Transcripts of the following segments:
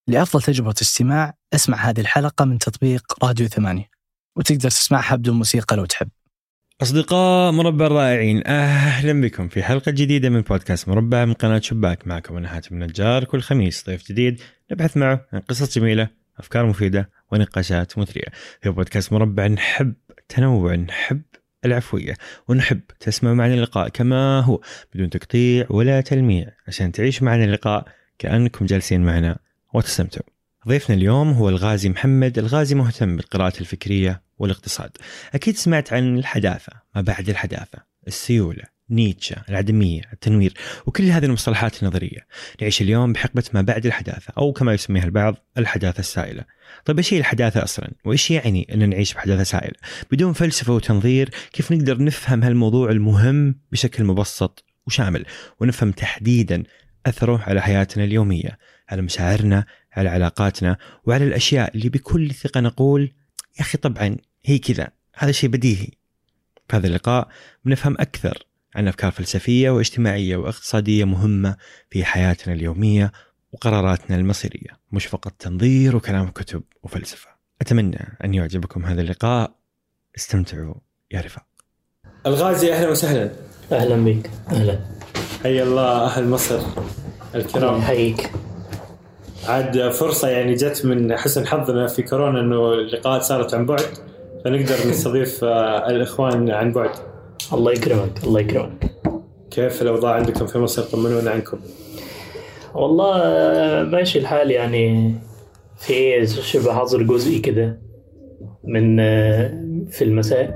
لأفضل تجربة استماع اسمع هذه الحلقة من تطبيق راديو ثمانية وتقدر تسمعها بدون موسيقى لو تحب أصدقاء مربع الرائعين أهلا بكم في حلقة جديدة من بودكاست مربع من قناة شباك معكم أنا حاتم النجار كل خميس ضيف جديد نبحث معه عن قصص جميلة أفكار مفيدة ونقاشات مثرية في بودكاست مربع نحب تنوع نحب العفوية ونحب تسمع معنا اللقاء كما هو بدون تقطيع ولا تلميع عشان تعيش معنا اللقاء كأنكم جالسين معنا وتستمتعوا ضيفنا اليوم هو الغازي محمد الغازي مهتم بالقراءة الفكرية والاقتصاد أكيد سمعت عن الحداثة ما بعد الحداثة السيولة نيتشه العدمية التنوير وكل هذه المصطلحات النظرية نعيش اليوم بحقبة ما بعد الحداثة أو كما يسميها البعض الحداثة السائلة طيب ايش هي الحداثة أصلا وإيش يعني أن نعيش بحداثة سائلة بدون فلسفة وتنظير كيف نقدر نفهم هالموضوع المهم بشكل مبسط وشامل ونفهم تحديدا أثره على حياتنا اليومية على مشاعرنا على علاقاتنا وعلى الأشياء اللي بكل ثقة نقول يا أخي طبعا هي كذا هذا شيء بديهي في هذا اللقاء بنفهم أكثر عن أفكار فلسفية واجتماعية واقتصادية مهمة في حياتنا اليومية وقراراتنا المصيرية مش فقط تنظير وكلام كتب وفلسفة أتمنى أن يعجبكم هذا اللقاء استمتعوا يا رفاق الغازي اهلا وسهلا اهلا بك اهلا حيا الله اهل مصر الكرام يحييك عاد فرصه يعني جت من حسن حظنا في كورونا انه اللقاءات صارت عن بعد فنقدر نستضيف آه، الاخوان عن بعد الله يكرمك الله يكرمك كيف الاوضاع عندكم في مصر طمنونا عنكم والله آه، ماشي الحال يعني في شبه حظر جزئي كده من آه، في المساء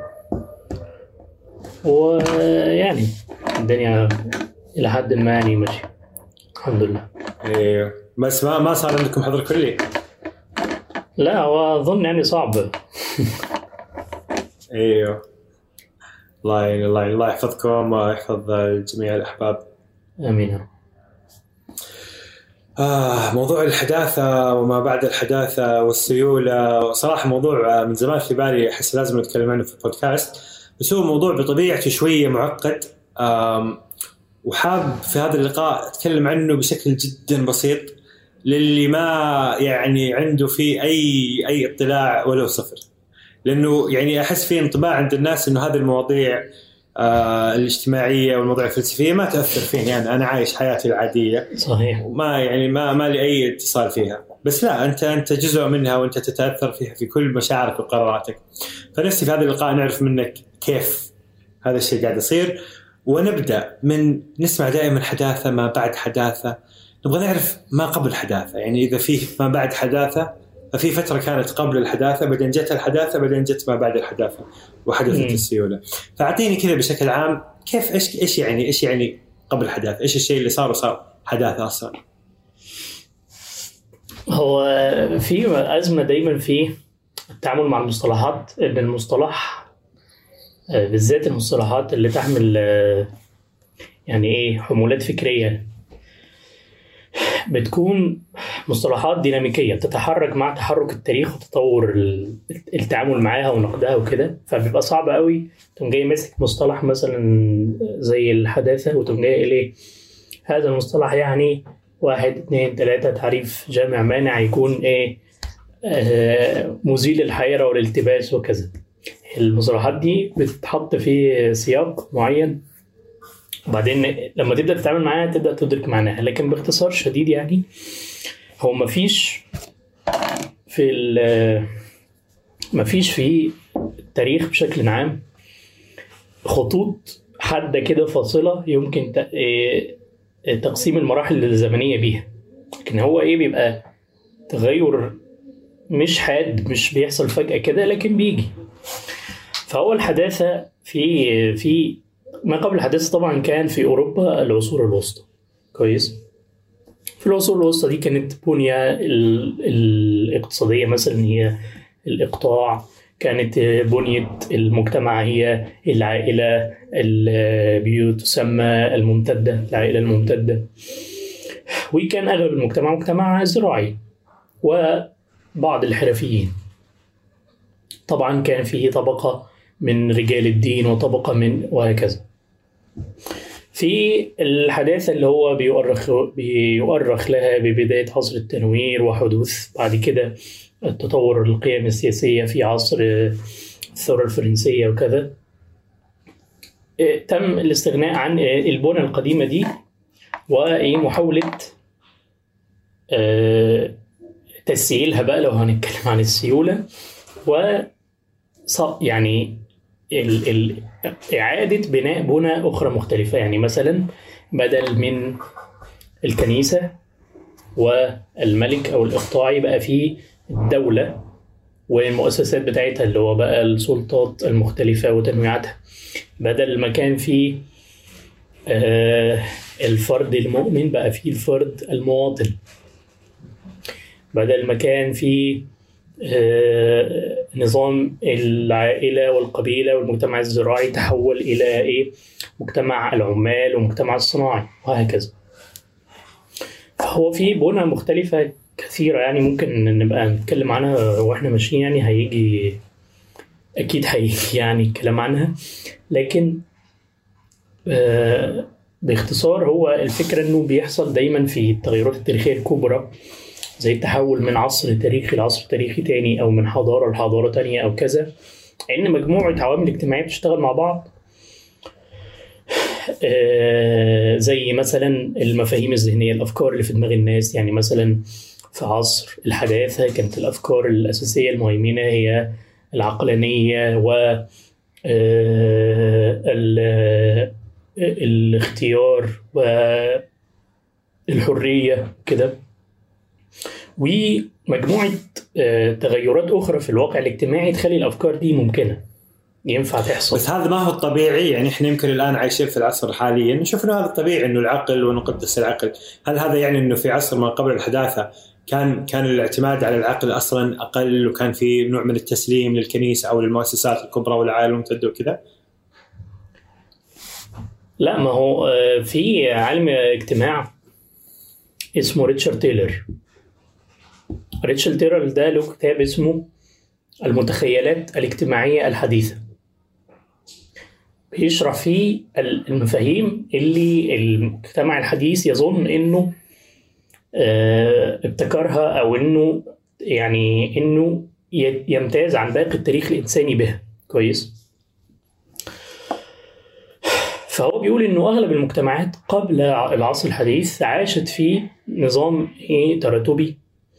ويعني الدنيا الى حد ما يعني ماشي الحمد لله ايوه بس ما ما صار عندكم حظر كلي لا هو اظن يعني صعب ايوه الله يعين الله يعين. الله يحفظكم ويحفظ جميع الاحباب امين آه موضوع الحداثة وما بعد الحداثة والسيولة صراحة موضوع آه، من زمان في بالي أحس لازم نتكلم عنه في البودكاست بس هو موضوع بطبيعته شوية معقد آم، وحاب في هذا اللقاء أتكلم عنه بشكل جدا بسيط للي ما يعني عنده فيه أي أي اطلاع ولو صفر لأنه يعني أحس في انطباع عند الناس إنه هذه المواضيع آه الاجتماعية والمواضيع الفلسفية ما تأثر فيني يعني أنا عايش حياتي العادية صحيح وما يعني ما ما لي اي اتصال فيها بس لا انت انت جزء منها وانت تتاثر فيها في كل مشاعرك وقراراتك فنفسي في هذا اللقاء نعرف منك كيف هذا الشيء قاعد يصير ونبدا من نسمع دائما حداثه ما بعد حداثه نبغى نعرف ما قبل حداثه يعني اذا في ما بعد حداثه ففي فتره كانت قبل الحداثه بعدين جت الحداثه بعدين جت ما بعد الحداثه وحدثت مم. السيوله فاعطيني كذا بشكل عام كيف ايش ايش يعني ايش يعني قبل الحداثه ايش الشيء اللي صار وصار حداثه اصلا هو في أزمة دايما في التعامل مع المصطلحات إن المصطلح آه، بالذات المصطلحات اللي تحمل آه، يعني إيه حمولات فكرية بتكون مصطلحات ديناميكية بتتحرك مع تحرك التاريخ وتطور ال- التعامل معاها ونقدها وكده فبيبقى صعب قوي تقوم جاي ماسك مصطلح مثلا زي الحداثة وتقوم جاي قايل إيه هذا المصطلح يعني واحد اتنين تلاتة تعريف جامع مانع يكون ايه آه مزيل الحيرة والالتباس وكذا المصطلحات دي بتتحط في سياق معين وبعدين لما تبدا تتعامل معاها تبدا تدرك معناها لكن باختصار شديد يعني هو مفيش في ال- مفيش في التاريخ بشكل عام خطوط حاده كده فاصله يمكن ت- إيه تقسيم المراحل الزمنيه بيها لكن هو ايه بيبقى تغير مش حاد مش بيحصل فجاه كده لكن بيجي فهو الحداثه في في ما قبل الحداثه طبعا كان في اوروبا العصور الوسطى كويس في العصور الوسطى دي كانت بنية ال- الاقتصادية مثلا هي الإقطاع كانت بنية المجتمع هي العائلة اللي بتسمى الممتدة العائلة الممتدة وكان أغلب المجتمع مجتمع زراعي وبعض الحرفيين طبعا كان فيه طبقة من رجال الدين وطبقة من وهكذا في الحداثة اللي هو بيؤرخ بيؤرخ لها ببداية عصر التنوير وحدوث بعد كده التطور القيم السياسية في عصر الثورة الفرنسية وكذا تم الاستغناء عن البنى القديمة دي ومحاولة تسييلها بقى لو هنتكلم عن السيولة و يعني ال ال إعادة بناء بنى أخرى مختلفة يعني مثلا بدل من الكنيسة والملك أو الإقطاعي بقى فيه الدولة والمؤسسات بتاعتها اللي هو بقى السلطات المختلفة وتنويعاتها بدل ما كان في آه الفرد المؤمن بقى في الفرد المواطن بدل ما كان في آه نظام العائلة والقبيلة والمجتمع الزراعي تحول إلى إيه مجتمع العمال ومجتمع الصناعي وهكذا فهو في بنى مختلفة كثيرة يعني ممكن نبقى نتكلم عنها واحنا ماشيين يعني هيجي أكيد هيجي يعني الكلام عنها لكن آه باختصار هو الفكرة إنه بيحصل دايما في التغيرات التاريخية الكبرى زي التحول من عصر تاريخي لعصر تاريخي تاني أو من حضارة لحضارة تانية أو كذا إن مجموعة عوامل اجتماعية بتشتغل مع بعض آه زي مثلا المفاهيم الذهنية الأفكار اللي في دماغ الناس يعني مثلا في عصر الحداثة كانت الأفكار الأساسية المهيمنة هي العقلانية و الاختيار والحرية كده ومجموعة تغيرات أخرى في الواقع الاجتماعي تخلي الأفكار دي ممكنة ينفع تحصل بس هذا ما هو الطبيعي يعني احنا يمكن الان عايشين في العصر حاليا نشوف انه هذا الطبيعي انه العقل ونقدس العقل، هل هذا يعني انه في عصر ما قبل الحداثه كان كان الاعتماد على العقل اصلا اقل وكان في نوع من التسليم للكنيسه او للمؤسسات الكبرى والعائله الممتده وكذا؟ لا ما هو في عالم اجتماع اسمه ريتشارد تايلر ريتشارد تايلر ده له كتاب اسمه المتخيلات الاجتماعية الحديثة بيشرح فيه المفاهيم اللي المجتمع الحديث يظن انه ابتكرها او انه يعني انه يمتاز عن باقي التاريخ الانساني بها كويس فهو بيقول انه اغلب المجتمعات قبل العصر الحديث عاشت في نظام ايه تراتبي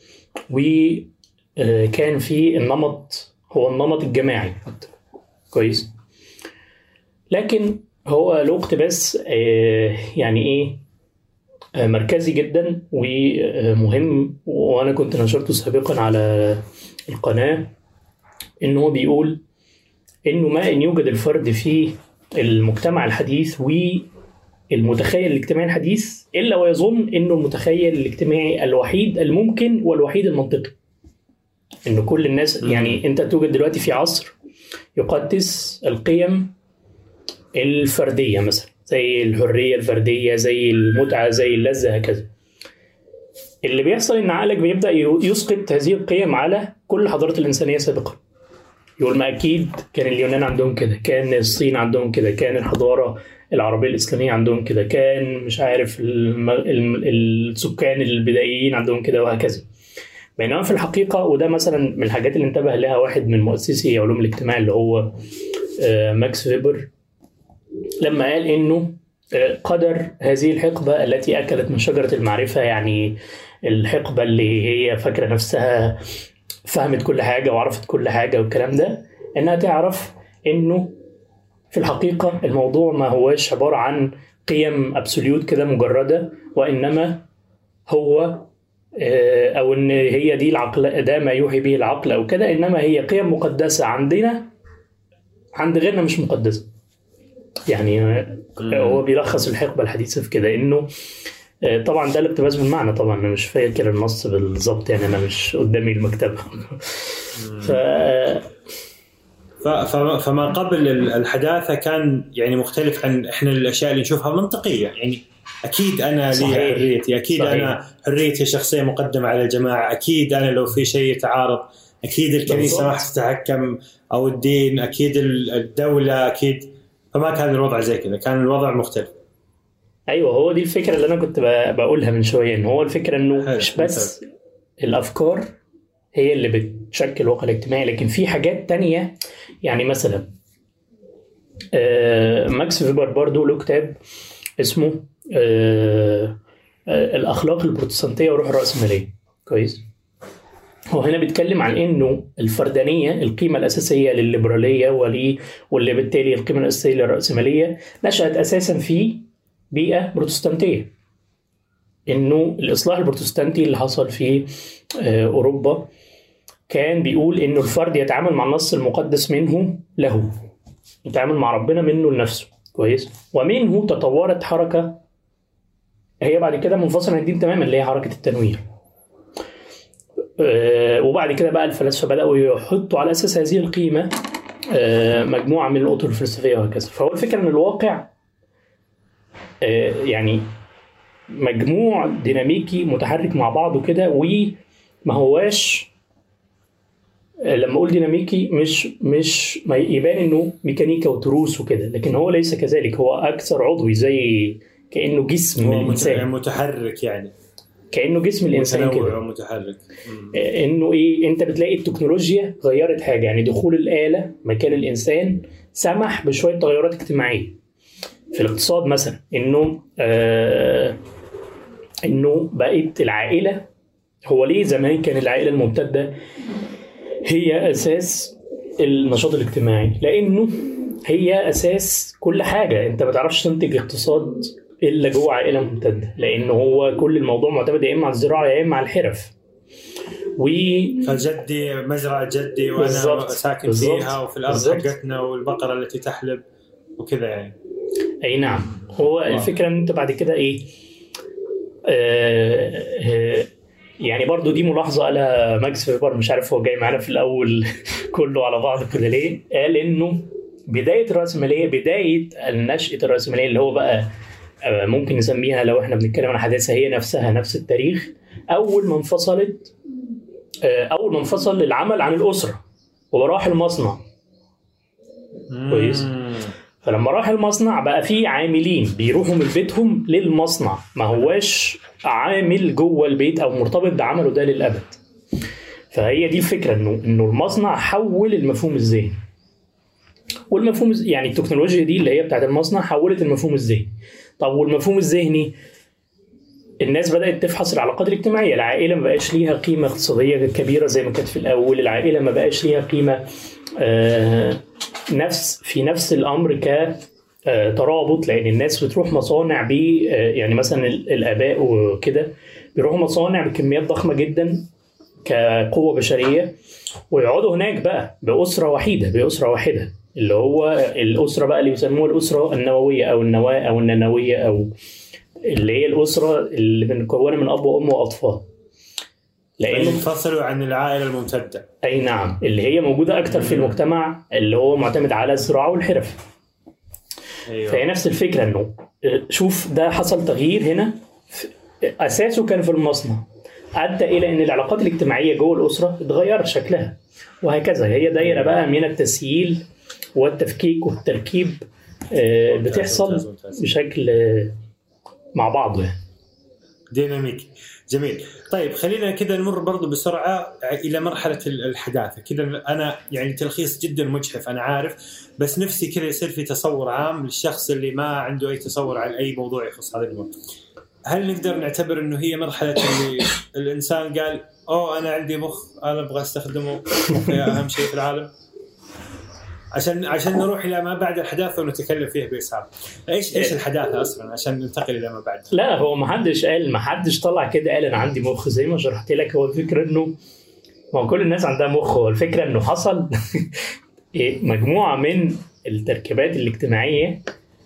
وكان في النمط هو النمط الجماعي كويس لكن هو له اقتباس يعني ايه مركزي جدا ومهم وانا كنت نشرته سابقا على القناه ان هو بيقول انه ما ان يوجد الفرد في المجتمع الحديث والمتخيل الاجتماعي الحديث الا ويظن انه المتخيل الاجتماعي الوحيد الممكن والوحيد المنطقي انه كل الناس يعني انت توجد دلوقتي في عصر يقدس القيم الفرديه مثلا زي الحريه الفرديه زي المتعه زي اللذه هكذا اللي بيحصل ان عقلك بيبدا يسقط هذه القيم على كل الحضارات الانسانيه سابقا يقول ما اكيد كان اليونان عندهم كده كان الصين عندهم كده كان الحضاره العربيه الاسلاميه عندهم كده كان مش عارف الم... السكان البدائيين عندهم كده وهكذا بينما في الحقيقه وده مثلا من الحاجات اللي انتبه لها واحد من مؤسسي علوم الاجتماع اللي هو ماكس فيبر لما قال انه قدر هذه الحقبه التي اكلت من شجره المعرفه يعني الحقبه اللي هي فاكره نفسها فهمت كل حاجه وعرفت كل حاجه والكلام ده انها تعرف انه في الحقيقه الموضوع ما هواش عباره عن قيم ابسوليوت كده مجرده وانما هو او ان هي دي العقل ده ما يوحي به العقل او كده انما هي قيم مقدسه عندنا عند غيرنا مش مقدسه يعني هو بيلخص الحقبه الحديثه في كده انه طبعا ده الاقتباس بالمعنى طبعا انا مش فاكر النص بالظبط يعني انا مش قدامي المكتبه ف فما قبل الحداثه كان يعني مختلف عن احنا الاشياء اللي نشوفها منطقيه يعني اكيد انا لي حريتي اكيد صحيح. انا حريتي الشخصيه مقدمه على الجماعه اكيد انا لو في شيء يتعارض اكيد الكنيسه ما حتتحكم او الدين اكيد الدوله اكيد فما كان الوضع زي كذا كان الوضع مختلف ايوه هو دي الفكره اللي انا كنت ب- بقولها من شويه ان هو الفكره انه حلو، مش بس الافكار هي اللي بتشكل الواقع الاجتماعي لكن في حاجات تانية يعني مثلا آه، ماكس فيبر برضو له كتاب اسمه آه، آه، الاخلاق البروتستانتيه وروح الراسماليه كويس هو هنا بيتكلم عن انه الفردانيه القيمه الاساسيه للليبراليه ولي واللي بالتالي القيمه الاساسيه للراسماليه نشات اساسا في بيئه بروتستانتيه انه الاصلاح البروتستانتي اللي حصل في آه، اوروبا كان بيقول انه الفرد يتعامل مع النص المقدس منه له يتعامل مع ربنا منه لنفسه كويس ومنه تطورت حركه هي بعد كده منفصله عن الدين تماما اللي هي حركه التنوير آه، وبعد كده بقى الفلاسفه بداوا يحطوا على اساس هذه القيمه آه، مجموعه من الاطر الفلسفيه وهكذا فهو الفكره ان الواقع آه، يعني مجموع ديناميكي متحرك مع بعضه كده وما هواش آه، لما اقول ديناميكي مش مش ما يبان انه ميكانيكا وتروس وكده لكن هو ليس كذلك هو اكثر عضوي زي كانه جسم هو مت- الانسان متحرك يعني كانه جسم الانسان متنوع كده ومتحرك مم. انه ايه انت بتلاقي التكنولوجيا غيرت حاجه يعني دخول الاله مكان الانسان سمح بشويه تغيرات اجتماعيه في الاقتصاد مثلا انه آه انه بقت العائله هو ليه زمان كان العائله الممتده هي اساس النشاط الاجتماعي لانه هي اساس كل حاجه انت ما تعرفش تنتج اقتصاد الا جوه عائله ممتده لان هو كل الموضوع معتمد يا اما على الزراعه يا اما على الحرف و فجدي مزرعه جدي وانا بالضبط. ساكن بالضبط. فيها وفي الارض بالضبط. حقتنا والبقره التي تحلب وكذا يعني اي نعم هو الفكره ان انت بعد كده ايه آه آه يعني برضو دي ملاحظه قالها ماكس فيبر مش عارف هو جاي معانا في الاول كله على بعض كده ليه قال انه بدايه الراسماليه بدايه نشاه الراسماليه اللي هو بقى آه، ممكن نسميها لو احنا بنتكلم عن حداثه هي نفسها نفس التاريخ اول ما انفصلت آه، اول ما انفصل العمل عن الاسره وراح المصنع كويس. مم. فلما راح المصنع بقى في عاملين بيروحوا من بيتهم للمصنع ما هواش عامل جوه البيت او مرتبط بعمله ده للابد فهي دي الفكره انه انه المصنع حول المفهوم الذهني والمفهوم الز- يعني التكنولوجيا دي اللي هي بتاعت المصنع حولت المفهوم الذهني طب والمفهوم الذهني الناس بدات تفحص العلاقات الاجتماعيه العائله ما بقاش ليها قيمه اقتصاديه كبيره زي ما كانت في الاول العائله ما بقاش ليها قيمه آه نفس في نفس الامر ك آه، ترابط لان الناس بتروح مصانع ب آه، يعني مثلا ال- الاباء وكده بيروحوا مصانع بكميات ضخمه جدا كقوه بشريه ويقعدوا هناك بقى باسره وحيده باسره واحده اللي هو الاسره بقى اللي يسموها الاسره النوويه او النواه او الننويه او اللي هي الاسره اللي مكونه من اب وام واطفال لانه ينفصلوا عن العائله الممتده اي نعم اللي هي موجوده اكتر في المجتمع اللي هو معتمد على الزراعه والحرف ايوه فهي نفس الفكره انه شوف ده حصل تغيير هنا في- اساسه كان في المصنع ادى الى ان العلاقات الاجتماعيه جوه الاسره اتغير شكلها وهكذا هي دايره بقى من التسييل والتفكيك والتركيب آه، ممتاز، بتحصل ممتاز، ممتاز. بشكل آه، مع بعضه يعني ديناميكي جميل طيب خلينا كذا نمر برضو بسرعه الى مرحله ال- الحداثه كذا انا يعني تلخيص جدا مجحف انا عارف بس نفسي كذا يصير في تصور عام للشخص اللي ما عنده اي تصور عن اي موضوع يخص هذا الموضوع هل نقدر نعتبر انه هي مرحله اللي الانسان قال اوه انا عندي مخ انا ابغى استخدمه مخي اهم شيء في العالم عشان عشان نروح الى ما بعد الحداثه ونتكلم فيه باسهاب ايش ايش الحداثه اصلا عشان ننتقل الى ما بعد لا هو ما حدش قال ما حدش طلع كده قال انا عندي مخ زي ما شرحت لك هو الفكره انه ما هو كل الناس عندها مخ هو الفكره انه حصل إيه، مجموعه من التركيبات الاجتماعيه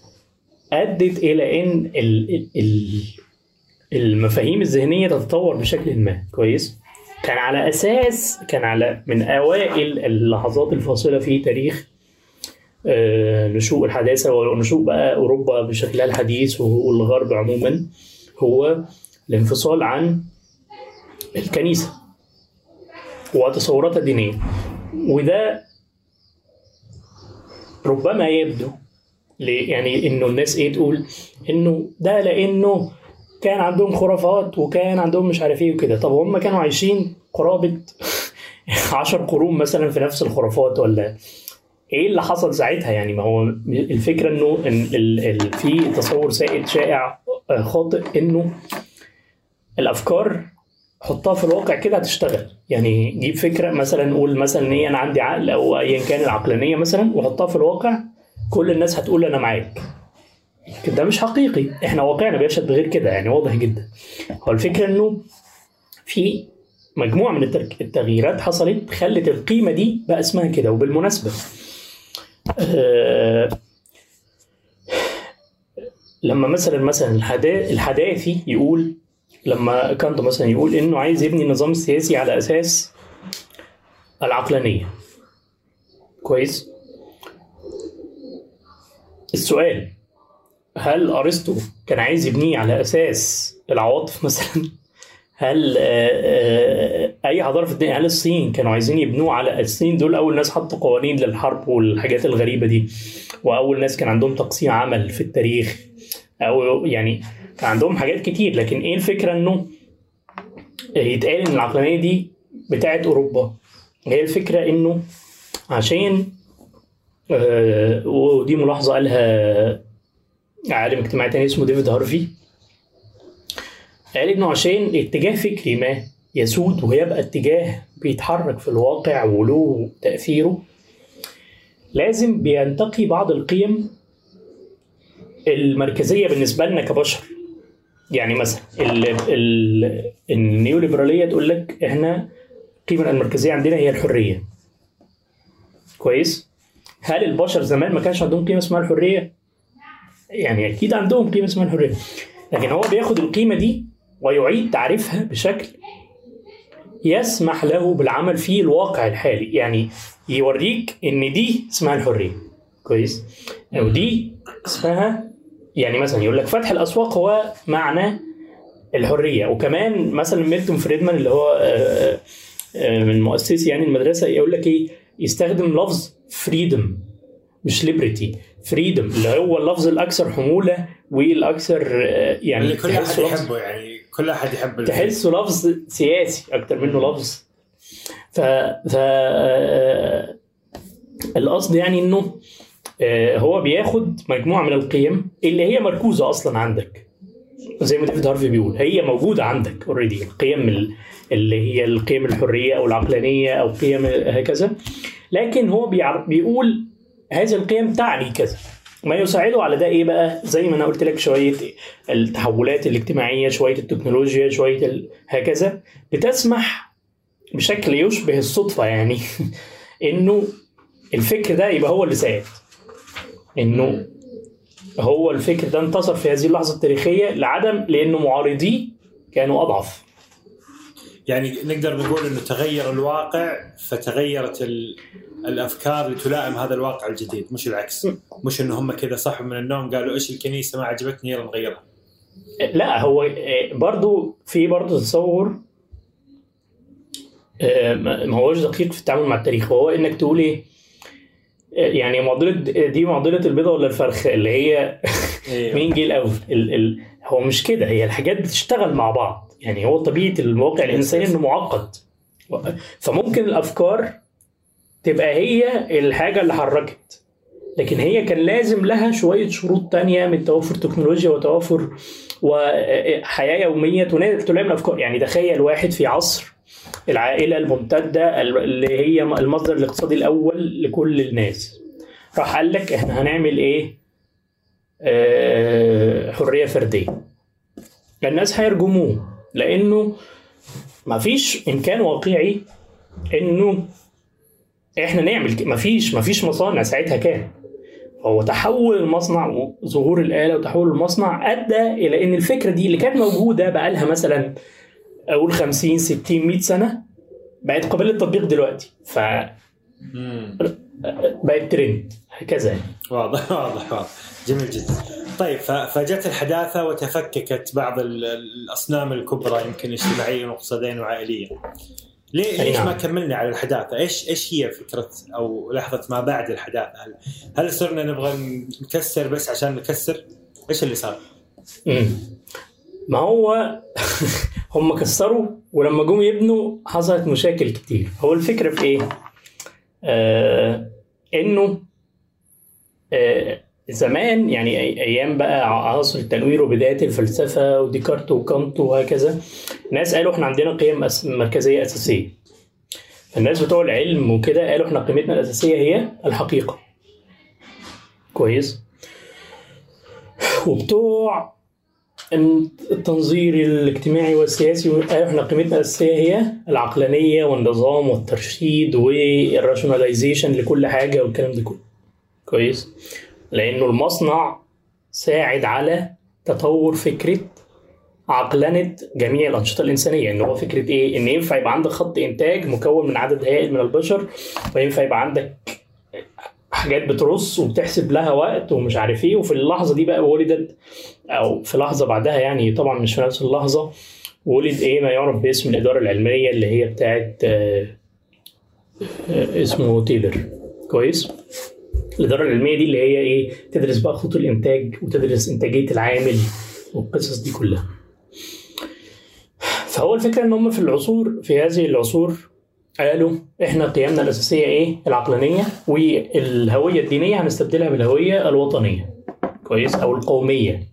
ادت الى ان ال ال ال المفاهيم الذهنيه تتطور بشكل ما كويس كان على اساس كان على من اوائل اللحظات الفاصله في تاريخ آه، نشوء الحداثه ونشوء بقى اوروبا بشكلها الحديث والغرب عموما هو الانفصال عن الكنيسه وتصوراتها الدينيه وده ربما يبدو ليه يعني انه الناس ايه تقول انه ده لانه كان عندهم خرافات وكان عندهم مش عارف ايه وكده طب هم كانوا عايشين قرابه 10 قرون مثلا في نفس الخرافات ولا ايه اللي حصل ساعتها يعني ما هو الفكره انه إن ال- ال- في تصور سائد شائع آه، خاطئ انه الافكار حطها في الواقع كده هتشتغل يعني جيب فكره مثلا نقول مثلا ان هي انا عندي عقل او ايا كان العقلانيه مثلا وحطها في الواقع كل الناس هتقول انا معاك ده مش حقيقي احنا واقعنا بيشهد بغير كده يعني واضح جدا هو الفكره انه في مجموعه من الترك- التغييرات حصلت خلت القيمه دي بقى اسمها كده وبالمناسبه آه، لما مثلا مثلا الحدا- الحداثي يقول لما كانت مثلا يقول انه عايز يبني النظام السياسي على اساس العقلانيه كويس السؤال هل ارسطو كان عايز يبنيه على اساس العواطف مثلا هل آه، آه، اي حضاره في الدنيا هل الصين كانوا عايزين يبنوه على الصين دول اول ناس حطوا قوانين للحرب والحاجات الغريبه دي واول ناس كان عندهم تقسيم عمل في التاريخ او يعني كان عندهم حاجات كتير لكن ايه الفكره انه يتقال ان العقلانيه دي بتاعت اوروبا هي الفكره انه عشان آه، ودي ملاحظه قالها عالم اجتماعي تاني اسمه ديفيد هارفي قال انه عشان اتجاه فكري ما يسود ويبقى اتجاه بيتحرك في الواقع وله تأثيره لازم بينتقي بعض القيم المركزية بالنسبة لنا كبشر يعني مثلا ال ال النيوليبرالية تقول لك احنا القيمة المركزية عندنا هي الحرية كويس هل البشر زمان ما كانش عندهم قيمة اسمها الحرية؟ يعني أكيد عندهم قيمة اسمها الحرية لكن هو بياخد القيمة دي ويعيد تعريفها بشكل يسمح له بالعمل في الواقع الحالي يعني يوريك ان دي اسمها الحريه كويس او دي اسمها يعني مثلا يقول لك فتح الاسواق هو معنى الحريه وكمان مثلا ميلتون فريدمان اللي هو آه، آه، من مؤسسي يعني المدرسه يقول لك ايه يستخدم لفظ فريدم مش ليبرتي فريدم اللي هو اللفظ الاكثر حموله والاكثر آه، يعني اللي كل احد تحسه لفظ- يحبه يعني كل احد يحب ال- تحسه لفظ سياسي اكتر منه لفظ ف ف آه، القصد يعني انه آه، هو بياخد مجموعه من القيم اللي هي مركوزه اصلا عندك زي ما ديفيد هارفي بيقول هي موجوده عندك اوريدي القيم ال- اللي هي القيم الحريه او العقلانيه او قيم هكذا لكن هو بيعر- بيقول هذه القيم تعني كذا ما يساعده على ده ايه بقى زي ما انا قلت لك شويه التحولات الاجتماعيه شويه التكنولوجيا شويه ال... هكذا بتسمح بشكل يشبه الصدفه يعني انه الفكر ده يبقى هو اللي ساعد انه هو الفكر ده انتصر في هذه اللحظه التاريخيه لعدم لانه معارضيه كانوا اضعف يعني نقدر نقول انه تغير الواقع فتغيرت ال... الافكار لتلائم هذا الواقع الجديد مش العكس مش انه هم كذا صحوا من النوم قالوا ايش الكنيسه ما عجبتني يلا نغيرها لا هو آه، برضو في برضو تصور آه، ما ما هوش دقيق في التعامل مع التاريخ وهو انك تقول ايه آه، يعني معضله دي معضله البيضه ولا الفرخ اللي هي مين جه الاول ال ال هو مش كده هي الحاجات بتشتغل مع بعض يعني هو طبيعه المواقع الانساني انه معقد فممكن الافكار تبقى هي الحاجه اللي حركت لكن هي كان لازم لها شويه شروط تانية من توفر تكنولوجيا وتوفر وحياه يوميه تنا- تلائم الافكار يعني تخيل واحد في عصر العائله الممتده اللي هي المصدر الاقتصادي الاول لكل الناس راح قال لك احنا هنعمل ايه آه، حريه فرديه الناس هيرجموه لانه مفيش امكان واقعي انه احنا نعمل ك- مفيش مفيش مصانع ساعتها كان هو تحول المصنع وظهور الاله وتحول المصنع ادى الى ان الفكره دي اللي كانت موجوده بقى لها مثلا اقول 50 60 100 سنه بقت قابله للتطبيق دلوقتي ف بقت ترند هكذا يعني واضح واضح واضح جميل جدا طيب ف- فجت الحداثه وتفككت بعض ال- الاصنام الكبرى يمكن اجتماعيا واقتصاديا وعائليا ليه أي ليش نعم. ما كملنا على الحداثه؟ ايش ايش هي فكره او لحظه ما بعد الحداثه؟ هل, هل صرنا نبغى نكسر بس عشان نكسر؟ ايش اللي صار؟ مم. ما هو هم كسروا ولما جم يبنوا حصلت مشاكل كتير هو الفكره في ايه آه انه آه زمان يعني أي- ايام بقى عصر التنوير وبدايه الفلسفه وديكارت وكانت وهكذا ناس قالوا احنا عندنا قيم أس- مركزيه اساسيه فالناس بتوع العلم وكده قالوا احنا قيمتنا الاساسيه هي الحقيقه كويس وبتوع التنظير الاجتماعي والسياسي قالوا احنا قيمتنا الاساسيه هي العقلانيه والنظام والترشيد والراشوناليزيشن لكل حاجه والكلام ده كله كويس لانه المصنع ساعد على تطور فكره عقلنه جميع الانشطه الانسانيه ان هو فكره ايه ان ينفع يبقى عندك خط انتاج مكون من عدد هائل من البشر وينفع يبقى عندك حاجات بترص وبتحسب لها وقت ومش عارف ايه وفي اللحظه دي بقى ولدت او في لحظه بعدها يعني طبعا مش في نفس اللحظه ولد ايه ما يعرف باسم الاداره العلميه اللي هي بتاعت آه، آه، اسمه تيلر كويس الاداره العلميه دي اللي هي ايه تدرس بقى خطوط الانتاج وتدرس انتاجيه العامل والقصص دي كلها فهو الفكره ان هم في العصور في هذه العصور قالوا احنا قيمنا الاساسيه ايه العقلانيه والهويه الدينيه هنستبدلها بالهويه الوطنيه كويس او القوميه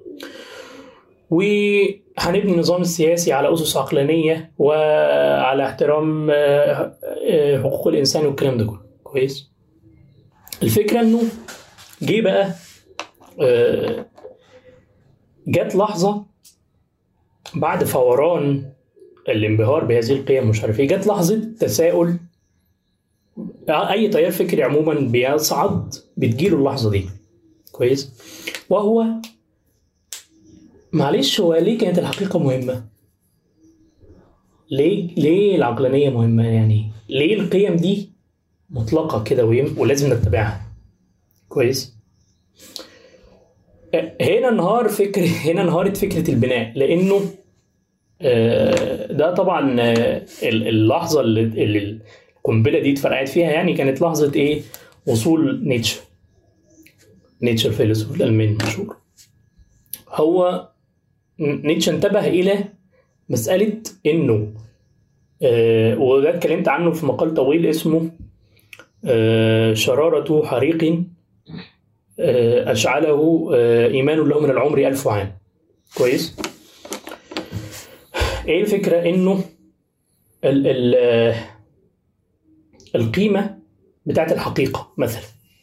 وهنبني النظام السياسي على اسس عقلانيه وعلى احترام آه، آه، حقوق الانسان والكلام ده كله كويس الفكره انه جه بقى آه، جت لحظه بعد فوران الانبهار بهذه القيم مش عارف ايه جت لحظه تساؤل اي تيار فكري عموما بيصعد بتجيله اللحظه دي كويس وهو معلش هو ليه كانت الحقيقه مهمه ليه ليه العقلانيه مهمه يعني ليه القيم دي مطلقه كده ويم- ولازم نتبعها كويس هنا انهار فكر هنا انهارت فكره البناء لانه آه، ده طبعا آه، ال- اللحظه اللي اللي القنبله دي اتفرقعت فيها يعني كانت لحظه ايه وصول نيتشه نيتشه الفيلسوف الالماني المشهور هو نيتشه انتبه الى مساله انه آه، وده اتكلمت عنه في مقال طويل اسمه آه، شرارة حريق آه، أشعله آه، إيمان له من العمر ألف عام كويس ايه الفكره انه ال ال آه، القيمه بتاعت الحقيقه مثلا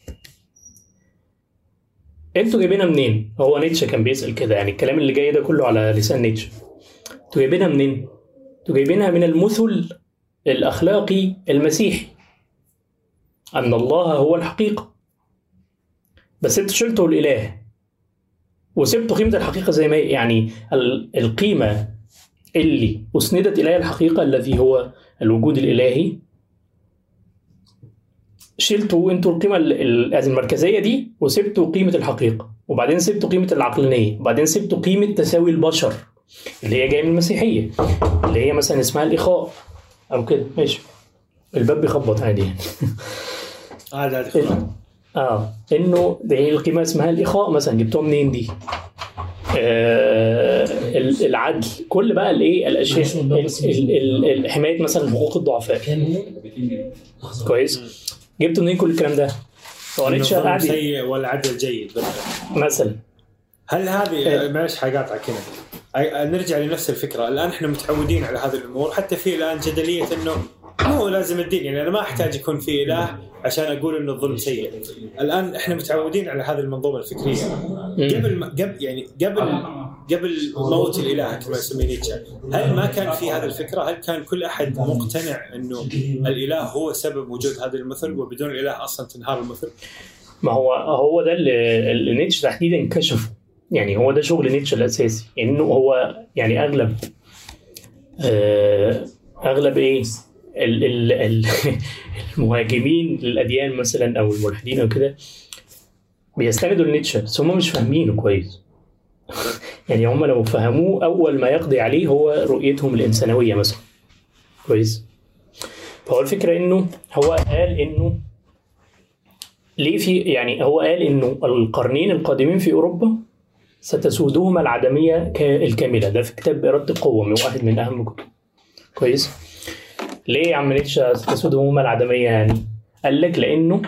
انتوا جايبينها منين؟ هو نيتشه كان بيسال كده يعني الكلام اللي جاي ده كله على لسان نيتشه انتوا جايبينها منين؟ انتوا جايبينها من المثل الاخلاقي المسيحي ان الله هو الحقيقه بس انتوا شلتوا الاله وسبتوا قيمه الحقيقه زي ما هي يعني ال- القيمه اللي أسندت إليها الحقيقة الذي هو الوجود الإلهي شلتوا انتوا القيمة ال- ال- المركزية دي وسبتوا قيمة الحقيقة وبعدين سبتوا قيمة العقلانية وبعدين سبتوا قيمة تساوي البشر اللي هي جاية من المسيحية اللي هي مثلا اسمها الإخاء أو كده ماشي الباب بيخبط عادي يعني هذا هذا خلاص. اه انه دي القيمه اسمها الاخاء مثلا جبتوها منين دي؟ آه ال- العدل كل بقى الايه الاشياء ال- ال- ال- حمايه مثلا حقوق الضعفاء كويس جبتوا منين كل الكلام ده؟ هو إنه نيتشه الظلم قاعد سيء والعدل جيد مثلا هل هذه إيه. معلش حقاطعك هنا أي- نرجع لنفس الفكره الان احنا متعودين على هذه الامور حتى في الان جدليه انه مو لازم الدين يعني انا ما احتاج يكون في اله عشان اقول انه الظلم سيء الان احنا متعودين على هذه المنظومه الفكريه قبل ما قبل يعني قبل قبل موت الاله كما يسميه نيتشه هل ما كان في هذه الفكره؟ هل كان كل احد مقتنع انه الاله هو سبب وجود هذا المثل وبدون الاله اصلا تنهار المثل؟ ما هو هو ده اللي اللي نيتشه تحديدا كشفه يعني هو ده شغل نيتشه الاساسي انه هو يعني اغلب آه اغلب ايه ال ال ال المهاجمين للاديان مثلا او الملحدين او كده بيستندوا لنيتشه بس هم مش فاهمينه كويس يعني هم لو فهموه اول ما يقضي عليه هو رؤيتهم الانسانويه مثلا كويس فهو الفكره انه هو قال انه ليه في يعني هو قال انه القرنين القادمين في اوروبا ستسودهما العدميه ك- الكامله ده في كتاب اراده القوه من واحد من اهم الكتب كويس ليه يا عم نيتشه ستسودهما العدميه يعني قال لك لانه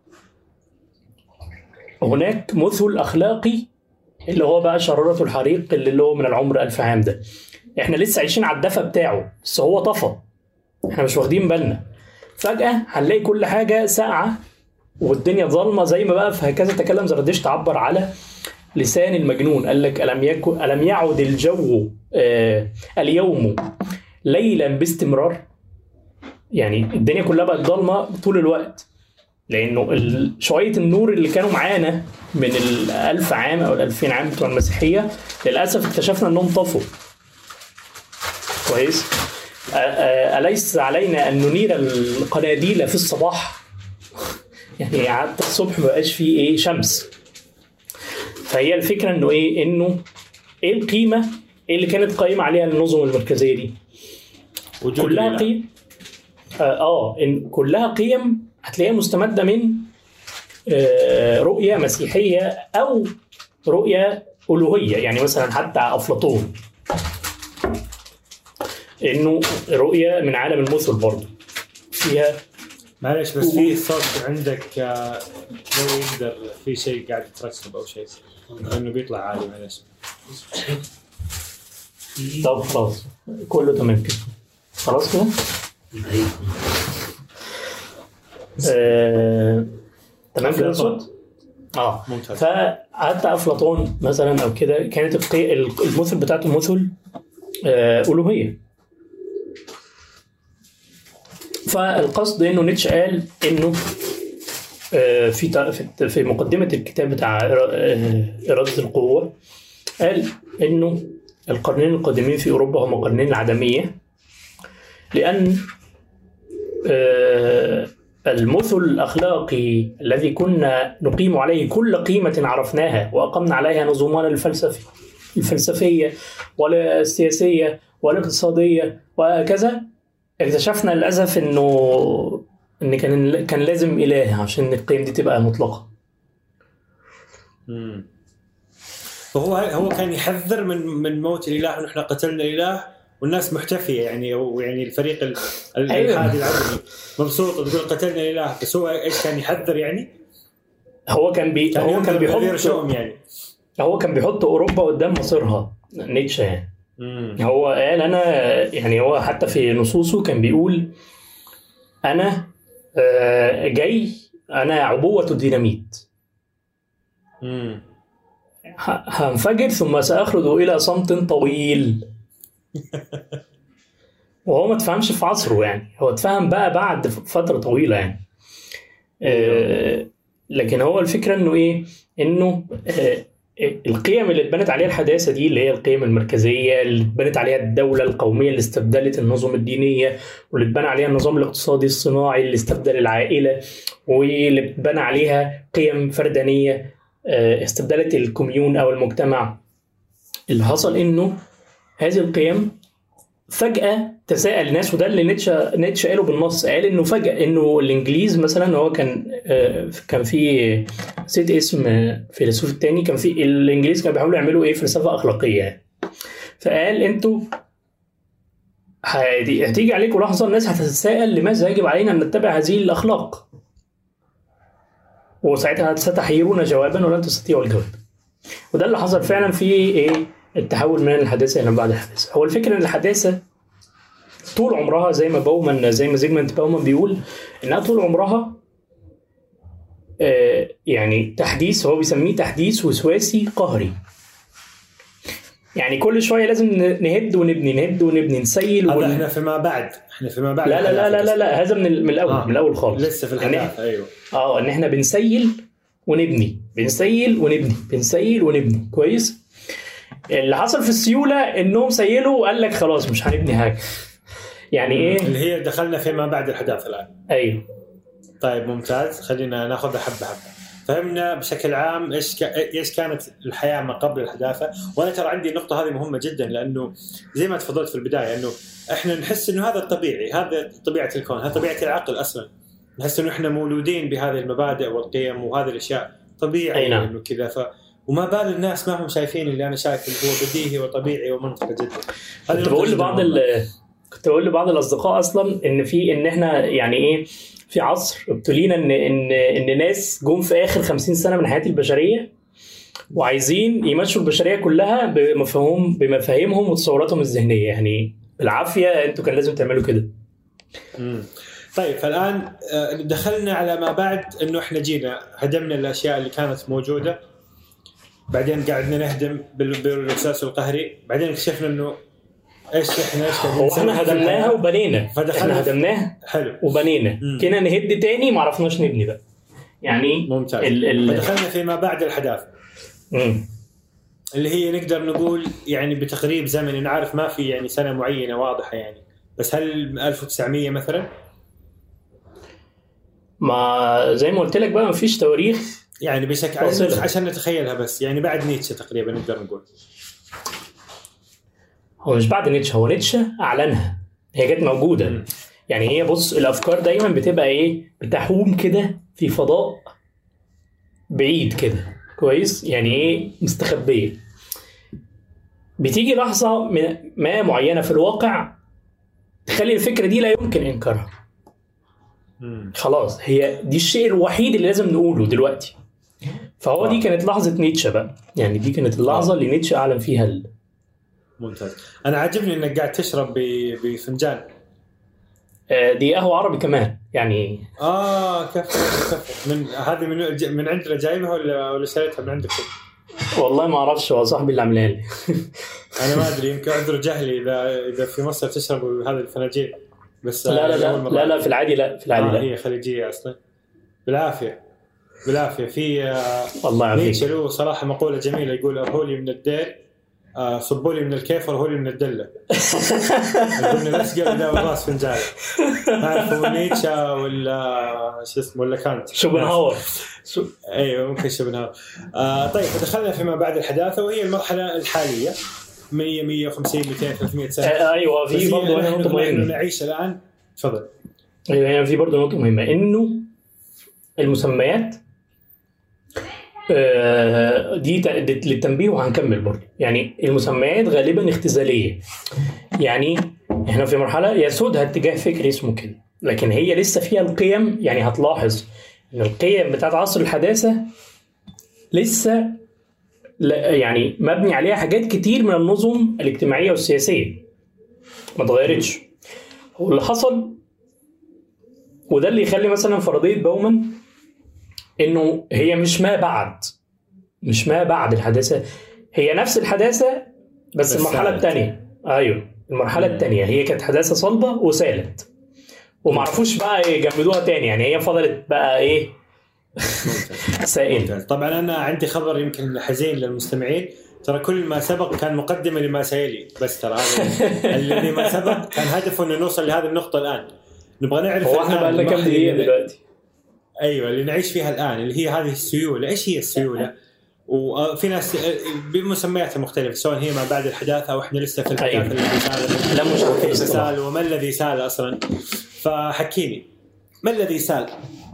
هناك مثل اخلاقي اللي هو بقى شرارة الحريق اللي هو من العمر ألف عام ده احنا لسه عايشين على الدفا بتاعه بس هو طفى احنا مش واخدين بالنا فجأة هنلاقي كل حاجة ساقعة والدنيا ظلمة زي ما بقى فهكذا تكلم زردشت عبر على لسان المجنون قال لك ألم يكن ألم يعد الجو آه اليوم ليلا باستمرار يعني الدنيا كلها بقت ضلمة طول الوقت لانه ال- شويه النور اللي كانوا معانا من الألف عام او الألفين عام بتوع المسيحيه للاسف اكتشفنا انهم طفوا كويس أ- أ- اليس علينا ان ننير القناديل في الصباح يعني حتى الصبح ما بقاش فيه ايه شمس فهي الفكره انه ايه انه ايه القيمه ايه اللي كانت قايمه عليها النظم المركزيه دي وجود كلها الإله. قيم اه آه، ان كلها قيم هتلاقيها مستمده من آه، رؤيه مسيحيه او رؤيه الوهيه يعني مثلا حتى افلاطون انه رؤيه من عالم المثل برضه فيها معلش بس في صوت عندك آه، لو يقدر في شيء قاعد يترسب او شيء لانه بيطلع عالي معلش طب خلاص كله تمام كده خلاص كده آه، تمام كده الصوت اه ممتاز. فحتى افلاطون مثلا او كده كانت القي... المثل بتاعته مثل آه، الوهيه فالقصد انه نيتشه قال انه آه، في ت- في- في مقدمه الكتاب بتاع إرا- آه، اراده القوه قال انه القرنين القادمين في اوروبا هم قرنين العدميه لان آه، المثل الاخلاقي الذي كنا نقيم عليه كل قيمه عرفناها واقمنا عليها نظامنا الفلسفي الفلسفيه والسياسيه والاقتصاديه وهكذا اكتشفنا للاسف انه ان كان كان لازم اله عشان القيم دي تبقى مطلقه مم. فهو هو كان يحذر من من موت الاله ونحن قتلنا الاله والناس محتفيه يعني ويعني الفريق ال- ال- أيوة. الالحادي العدمي مبسوط تقول قتلنا الاله بس هو ايش كان يحذر يعني؟ هو كان بي كان هو كان ينذر بغير بيحط شؤم يعني هو كان بيحط اوروبا قدام مصيرها نيتشه يعني مم. هو قال انا يعني هو حتى في نصوصه كان بيقول انا آه، جاي انا عبوه الديناميت مم. ه- هنفجر ثم ساخلد الى صمت طويل وهو ما تفهمش في عصره يعني هو اتفهم بقى بعد فتره طويله يعني آه، لكن هو الفكره انه ايه انه آه، القيم اللي اتبنت عليها الحداثه دي اللي هي القيم المركزيه اللي اتبنت عليها الدوله القوميه اللي استبدلت النظم الدينيه واللي اتبنى عليها النظام الاقتصادي الصناعي اللي استبدل العائله واللي اتبنى عليها قيم فردانيه آه، استبدلت الكوميون او المجتمع اللي حصل انه هذه القيم فجأة تساءل الناس وده اللي نيتشه نيتشه قاله بالنص قال انه فجأة انه الانجليز مثلا هو كان آه، كان في نسيت اسم آه، فيلسوف التاني كان في الانجليز كانوا بيحاولوا يعملوا ايه فلسفة اخلاقية يعني فقال انتوا هتي- هتيجي عليكم لحظة الناس هتتساءل لماذا يجب علينا ان نتبع هذه الاخلاق وساعتها ستحيرون جوابا ولن تستطيعوا الجواب وده اللي حصل فعلا في ايه التحول من الحداثه الى بعد الحداثه هو الفكره ان الحداثه طول عمرها زي ما بومان زي ما زيجمنت باومان بيقول انها طول عمرها آه، يعني تحديث هو بيسميه تحديث وسواسي قهري يعني كل شويه لازم ن- نهد ونبني نهد ونبني نسيل هذا ون... احنا فيما بعد احنا فيما بعد لا لا لا لا لا, لا هذا من, ال- من الاول آه. من الاول خالص لسه في يعني الحداثه ايوه اه ان احنا بنسيل ونبني بنسيل ونبني بنسيل ونبني كويس اللي حصل في السيوله انهم سيلوا وقال لك خلاص مش هنبني حاجه يعني ايه اللي هي دخلنا فيما بعد الحداثه الان ايوه طيب ممتاز خلينا ناخذ حبه حبه فهمنا بشكل عام ايش كا- ايش كانت الحياه ما قبل الحداثه وانا ترى عندي النقطه هذه مهمه جدا لانه زي ما تفضلت في البدايه انه احنا نحس انه هذا الطبيعي هذا طبيعه الكون هذا طبيعه العقل اصلا نحس انه احنا مولودين بهذه المبادئ والقيم وهذه الاشياء طبيعي أي نعم. انه كذا ف وما بال الناس ما هم شايفين اللي انا شايفه اللي هو بديهي وطبيعي ومنطقي جدا هذه كنت نقطة بقول جداً لبعض مهمة. ال كنت بقول لبعض الاصدقاء اصلا ان في ان احنا يعني ايه في عصر ابتلينا ان ان ان ناس جم في اخر 50 سنه من حياه البشريه وعايزين يمشوا البشريه كلها بمفاهيم بمفاهيمهم وتصوراتهم الذهنيه يعني بالعافيه انتوا كان لازم تعملوا كده مم. طيب فالان آه، دخلنا على ما بعد انه احنا جينا هدمنا الاشياء اللي كانت موجوده بعدين قعدنا نهدم بال- بالرصاص القهري بعدين اكتشفنا انه ايش احنا ايش قاعدين هو نسوي احنا في هدمناها الحياة. وبنينا فدخلنا احنا في- هدمناها حلو وبنينا مم. كنا نهد تاني ما عرفناش نبني بقى يعني ممتاز ال ال فدخلنا في ما بعد الحداثه مم. اللي هي نقدر نقول يعني بتقريب زمني انا عارف ما في يعني سنه معينه واضحه يعني بس هل 1900 مثلا؟ ما زي ما قلت لك بقى مفيش تواريخ يعني بشكل واصلة. عشان نتخيلها بس يعني بعد نيتشه تقريبا نقدر نقول هو مش بعد نيتشه هو نيتشه اعلنها هي كانت موجوده مم. يعني هي بص الافكار دايما بتبقى ايه بتحوم كده في فضاء بعيد كده كويس يعني ايه مستخبيه بتيجي لحظه من ما معينه في الواقع تخلي الفكره دي لا يمكن انكارها مم. خلاص هي دي الشيء الوحيد اللي لازم نقوله دلوقتي فهو دي كانت لحظه نيتشه بقى يعني دي كانت اللحظه اللي نيتشه اعلن فيها ال... ممتاز انا عاجبني انك قاعد تشرب ب- بفنجان آه، دي قهوه عربي كمان يعني اه كفو كفو من هذه من من عندنا جايبها ولا ولا شريتها من عندكم؟ والله ما اعرفش هو صاحبي اللي عاملها لي انا ما ادري يمكن عذر جهلي اذا اذا في مصر تشربوا هذه الفناجيل بس لا لا أول لا مرة لا لا في العادي لا في العادي آه لا هي خليجيه اصلا بالعافيه بالعافيه في آه، والله نيتشه يعافيك له صراحه مقوله جميله يقول ارهولي من الدير آه، صبوا لي من الكيف وارهولي من الدله يقول لي بس قبل الراس فنجان ما اعرف هو نيتشه ولا شو اسمه ولا كانت شوبنهاور شو- ايوه ممكن شبنها آه طيب دخلنا فيما بعد الحداثه وهي المرحله الحاليه 100 150 200 300 سنه آه، ايوه بس في هي برضه هنا نحن نقطه نحن مهمه نعيش الان تفضل ايوه هنا في برضه نقطه مهمه انه المسميات آه، دي ت- دي للتنبيه وهنكمل برضه يعني المسميات غالبا اختزاليه يعني احنا في مرحله يسودها اتجاه فكري اسمه كده لكن هي لسه فيها القيم يعني هتلاحظ ان القيم بتاعت عصر الحداثه لسه لا- يعني مبني عليها حاجات كتير من النظم الاجتماعيه والسياسيه ما اتغيرتش هو اللي حصل وده اللي يخلي مثلا فرضيه بومان انه هي مش ما بعد مش ما بعد الحداثه هي نفس الحداثه بس, بس المرحله سالت. الثانيه ايوه المرحله مم. الثانيه هي كانت حداثه صلبه وسالت ومعرفوش بقى يجمدوها تاني يعني هي فضلت بقى ايه ممتاز سائل ممتاز طبعا انا عندي خبر يمكن حزين للمستمعين ترى كل ما سبق كان مقدمه لما سيلي بس ترى هذا الذي ما سبق كان هدفه انه نوصل لهذه النقطه الان نبغى نعرف هو احنا الآن بقى لنا كام المرحلة دقيقه اللي- دلوقتي ايوه اللي نعيش فيها الان اللي هي هذه السيوله، ايش هي السيوله؟ وفي ناس بمسمياتها مختلفه سواء هي ما بعد الحداثه او احنا لسه في الحداثه أيوة. الذي سال لا مش عارف وكيف الاصطلاح. سال وما الذي سال اصلا؟ فحكيني ما الذي سال؟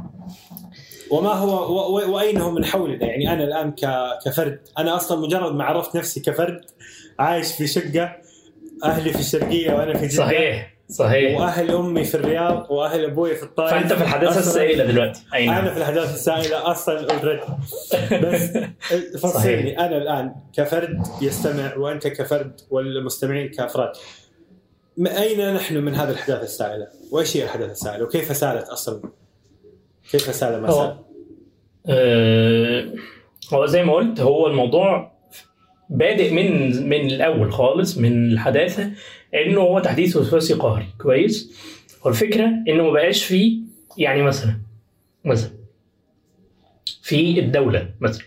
وما هو و- و- واين هو من حولنا؟ يعني انا الان ك- كفرد انا اصلا مجرد ما عرفت نفسي كفرد عايش في شقه اهلي في الشرقيه وانا في جده صحيح صحيح واهل امي في الرياض واهل ابوي في الطائف فانت في الحداثه أصلاً- السائله دلوقتي اي انا نعم في الاحداث السائله اصلا اوريدي بس فصلني انا الان كفرد يستمع وانت كفرد والمستمعين كافراد م- اين نحن من هذه الاحداث السائله؟ وايش هي الاحداث السائله؟ وكيف سالت اصلا؟ كيف سال ما هو- سال؟ آه، هو زي ما قلت هو الموضوع بادئ من من الاول خالص من الحداثه انه هو تحديث وسواسي قهري كويس والفكره انه ما بقاش فيه يعني مثلا مثلا في الدوله مثلا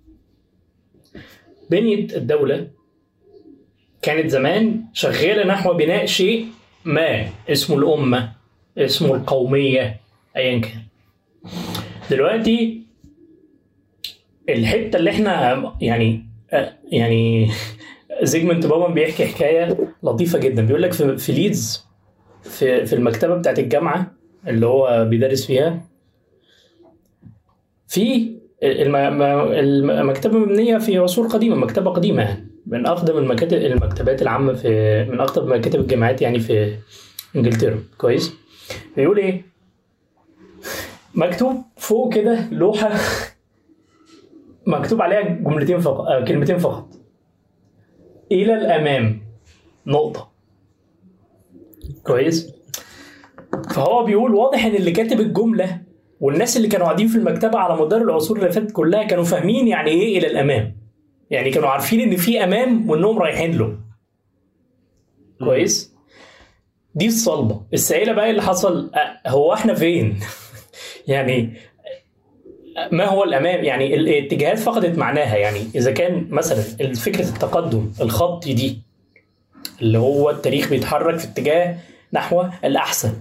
بنيه الدوله كانت زمان شغاله نحو بناء شيء ما اسمه الامه اسمه القوميه ايا كان دلوقتي الحته اللي احنا يعني آه، يعني زيجمنت بابا بيحكي حكايه لطيفه جدا بيقول لك في, في ليدز في في المكتبه بتاعت الجامعه اللي هو بيدرس فيها في الم- م- المكتبه مبنيه في عصور قديمه مكتبه قديمه يعني من اقدم المكاتب المكتبات العامه في من اقدم مكاتب الجامعات يعني في انجلترا كويس بيقول ايه مكتوب فوق كده لوحه مكتوب عليها جملتين فقط آه كلمتين فقط الى الامام نقطه كويس فهو بيقول واضح ان اللي كاتب الجمله والناس اللي كانوا قاعدين في المكتبه على مدار العصور اللي فاتت كلها كانوا فاهمين يعني ايه الى الامام يعني كانوا عارفين ان في امام وانهم رايحين له كويس دي الصلبه السائله بقى إيه اللي حصل أه، هو احنا فين يعني ما هو الامام يعني الاتجاهات فقدت معناها يعني اذا كان مثلا فكره التقدم الخطي دي اللي هو التاريخ بيتحرك في اتجاه نحو الاحسن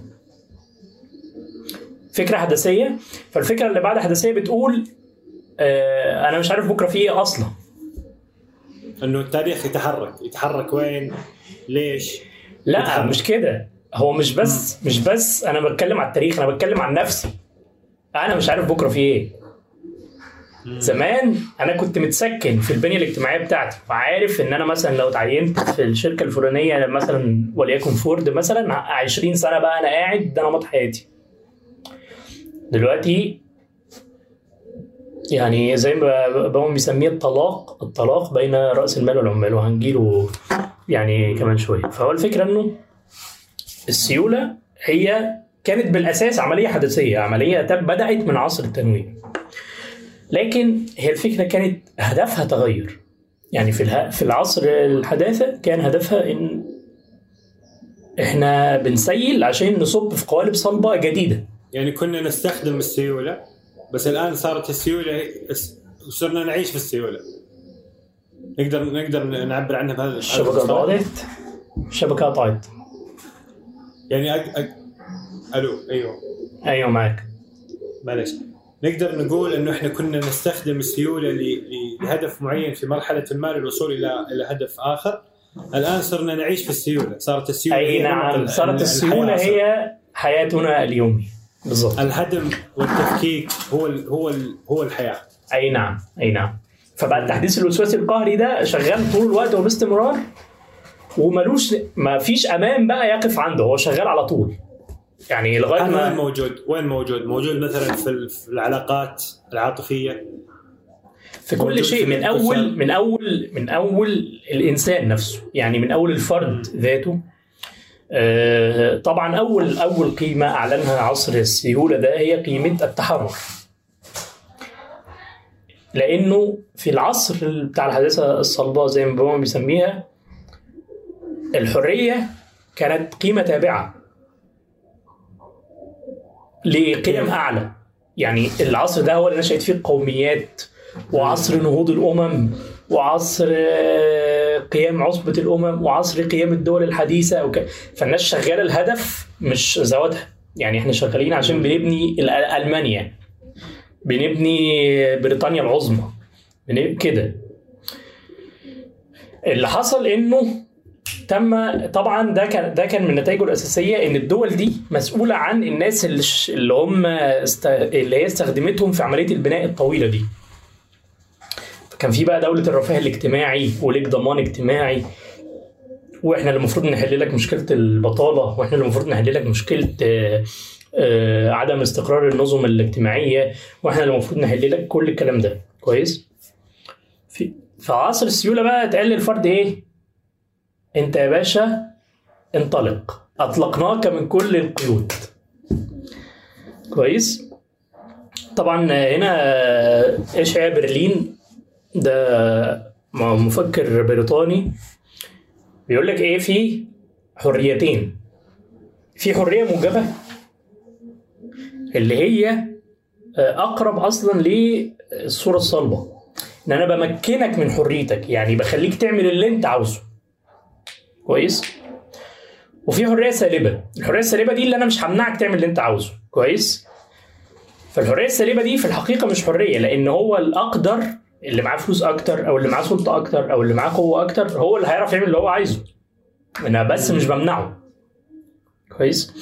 فكره حداثيه فالفكره اللي بعد حداثيه بتقول آه انا مش عارف بكره في ايه اصلا انه التاريخ يتحرك يتحرك وين ليش لا بتحرك. مش كده هو مش بس مش بس انا بتكلم على التاريخ انا بتكلم عن نفسي انا مش عارف بكره في ايه زمان انا كنت متسكن في البنيه الاجتماعيه بتاعتي وعارف ان انا مثلا لو اتعينت في الشركه الفلانيه مثلا وليكن فورد مثلا 20 سنه بقى انا قاعد ده نمط حياتي دلوقتي يعني زي ما بابا بيسميه الطلاق الطلاق بين راس المال والعمال وهنجيله يعني كمان شويه فهو الفكره انه السيوله هي كانت بالاساس عمليه حداثيه عمليه تب- بدات من عصر التنوير لكن هي الفكره كانت هدفها تغير يعني في اله- في العصر الحداثه كان هدفها ان احنا بنسيل عشان نصب في قوالب صلبه جديده يعني كنا نستخدم السيوله بس الان صارت السيوله صرنا نعيش في السيوله نقدر نقدر نعبر عنها بهذا الشبكه بهذا المصطلح؟ ضاعت الشبكه قطعت يعني أج... أج... الو ايوه ايوه معاك معلش نقدر نقول انه احنا كنا نستخدم السيوله ل... ل- لهدف معين في مرحله ما للوصول الى الى هدف اخر الان صرنا نعيش في السيوله صارت السيوله اي هي نمط نعم ال- صارت ال- السيوله الحياة. هي حياتنا اليومي بالظبط الهدم والتفكيك هو ال... هو ال... هو الحياه اي نعم اي نعم فبقى التحديث الوسواسي القهري ده شغال طول الوقت وباستمرار وملوش ما فيش امان بقى يقف عنده هو شغال على طول يعني لغايه هذا وين ما موجود؟ وين موجود؟ موجود مثلا في ال- في العلاقات العاطفيه في كل موجود شيء في من اول الانفصال. من اول من اول الانسان نفسه يعني من اول الفرد ذاته آه، طبعا اول اول قيمه اعلنها عصر السيوله ده هي قيمه التحرر لانه في العصر بتاع الحداثه الصلبه زي ما بابا بيسميها الحريه كانت قيمه تابعه لقيم اعلى يعني العصر ده هو اللي نشأت فيه القوميات وعصر نهوض الامم وعصر آه، قيام عصبه الامم وعصر قيام الدول الحديثه وك... فالناس شغاله الهدف مش ذواتها يعني احنا شغالين عشان بنبني ال- المانيا بنبني بريطانيا العظمى بن- كده اللي حصل انه تم طبعا ده كان ده كان من نتائجه الاساسيه ان الدول دي مسؤوله عن الناس اللي, ش- اللي هم است... اللي هي استخدمتهم في عمليه البناء الطويله دي كان في بقى دوله الرفاه الاجتماعي وليك ضمان اجتماعي واحنا اللي المفروض نحل لك مشكله البطاله واحنا اللي المفروض نحل لك مشكله آه، آه، عدم استقرار النظم الاجتماعيه واحنا اللي المفروض نحل لك كل الكلام ده كويس في في عصر السيوله بقى اتقال للفرد ايه انت يا باشا انطلق اطلقناك من كل القيود كويس طبعا هنا اشعيا برلين ده مفكر بريطاني بيقول لك ايه في حريتين في حريه موجبه اللي هي اقرب اصلا للصوره الصلبه ان انا بمكنك من حريتك يعني بخليك تعمل اللي انت عاوزه كويس وفي حريه سالبه الحريه السالبه دي اللي انا مش همنعك تعمل اللي انت عاوزه كويس فالحريه السلبيه دي في الحقيقه مش حريه لان هو الاقدر اللي معاه فلوس اكتر او اللي معاه سلطه اكتر او اللي معاه قوه اكتر هو اللي هيعرف يعمل اللي هو عايزه انا بس مش بمنعه كويس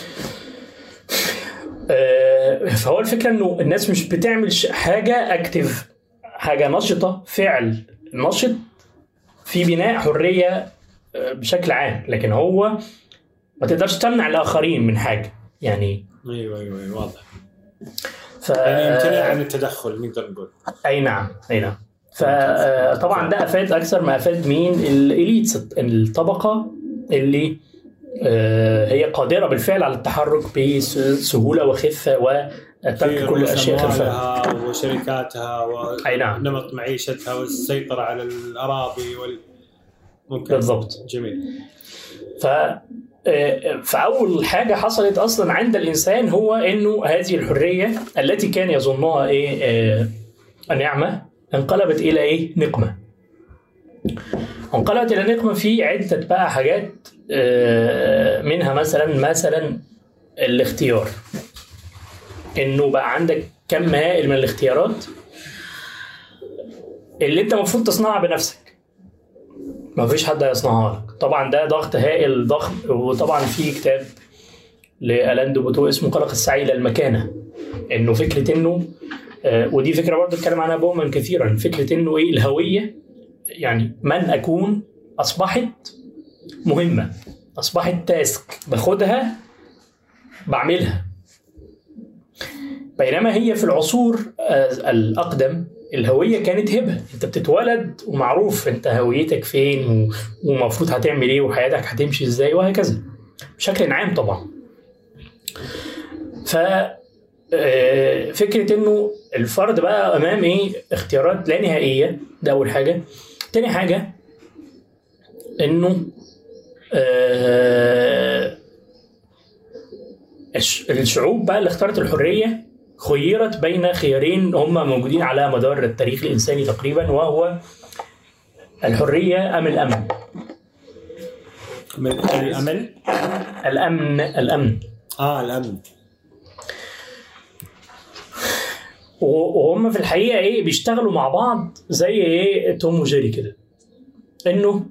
آه، فهو الفكره انه الناس مش بتعمل ش- حاجه اكتف حاجه نشطه فعل نشط في بناء حريه آه، بشكل عام لكن هو ما تقدرش تمنع الاخرين من حاجه يعني ايوه ايوه أيوة، واضح ف يعني امتناع عن التدخل نقدر نقول اي نعم اي نعم فطبعا ده افاد اكثر ما افاد مين الاليتس الطبقه اللي آه، هي قادره بالفعل على التحرك بسهوله وخفه وترك في كل رؤوس الاشياء خلفها أموالها وشركاتها أي نعم. ونمط معيشتها والسيطره على الاراضي وال ممكن بالضبط جميل ف آه، فاول حاجه حصلت اصلا عند الانسان هو انه هذه الحريه التي كان يظنها ايه آه، نعمه انقلبت الى ايه نقمه انقلبت الى نقمه في عده بقى حاجات آه، منها مثلا مثلا الاختيار انه بقى عندك كم هائل من الاختيارات اللي انت المفروض تصنعها بنفسك ما فيش حد هيصنعها لك طبعا ده ضغط هائل ضخم وطبعا في كتاب لالان دوبوتو اسمه قلق السعي الى المكانه انه فكره انه آه، ودي فكره برضه اتكلم عنها بومان كثيرا فكره انه ايه الهويه يعني من اكون اصبحت مهمه اصبحت تاسك باخدها بعملها بينما هي في العصور آه، الاقدم الهويه كانت هبه انت بتتولد ومعروف انت هويتك فين و- ومفروض هتعمل ايه وحياتك هتمشي ازاي وهكذا بشكل عام طبعا ف آه، فكره انه الفرد بقى امام ايه اختيارات لا نهائيه ده اول حاجه تاني حاجه انه آه، الش- الشعوب بقى اللي اختارت الحريه خيرت بين خيارين هم موجودين على مدار التاريخ الانساني تقريبا وهو الحريه ام الامن من الامل الامن الامن اه الامن وهم في الحقيقه ايه بيشتغلوا مع بعض زي ايه توم وجيري كده انه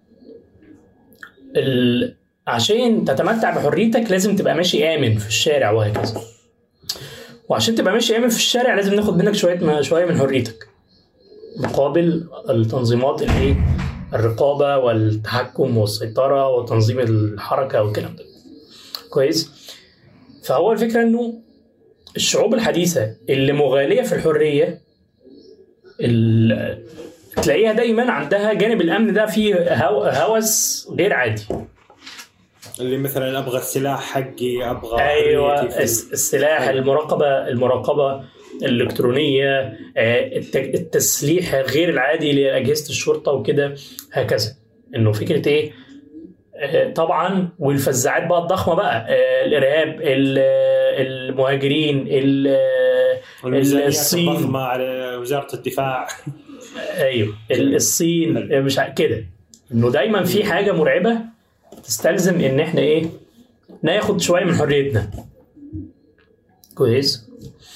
ال... عشان تتمتع بحريتك لازم تبقى ماشي امن في الشارع وهكذا وعشان تبقى ماشي امن في الشارع لازم ناخد منك شويه شويه من حريتك مقابل التنظيمات اللي ايه الرقابه والتحكم والسيطره وتنظيم الحركه والكلام ده كويس فهو الفكره انه الشعوب الحديثه اللي مغاليه في الحريه ال- تلاقيها دايما عندها جانب الامن ده فيه هو- هوس غير عادي اللي مثلا ابغى السلاح حقي ابغى ايوه حريتي في- الس- السلاح المراقبه المراقبه الالكترونيه آه، الت- التسليح غير العادي لاجهزه الشرطه وكده هكذا انه فكره ايه آه، طبعا والفزاعات بقى الضخمه بقى آه، الارهاب ال- المهاجرين ال- والميزانيات الصين. الضخمه على وزاره الدفاع ايوه ال- الصين مش ع- كده انه دايما في حاجه مرعبه تستلزم ان احنا ايه ناخد شويه من حريتنا كويس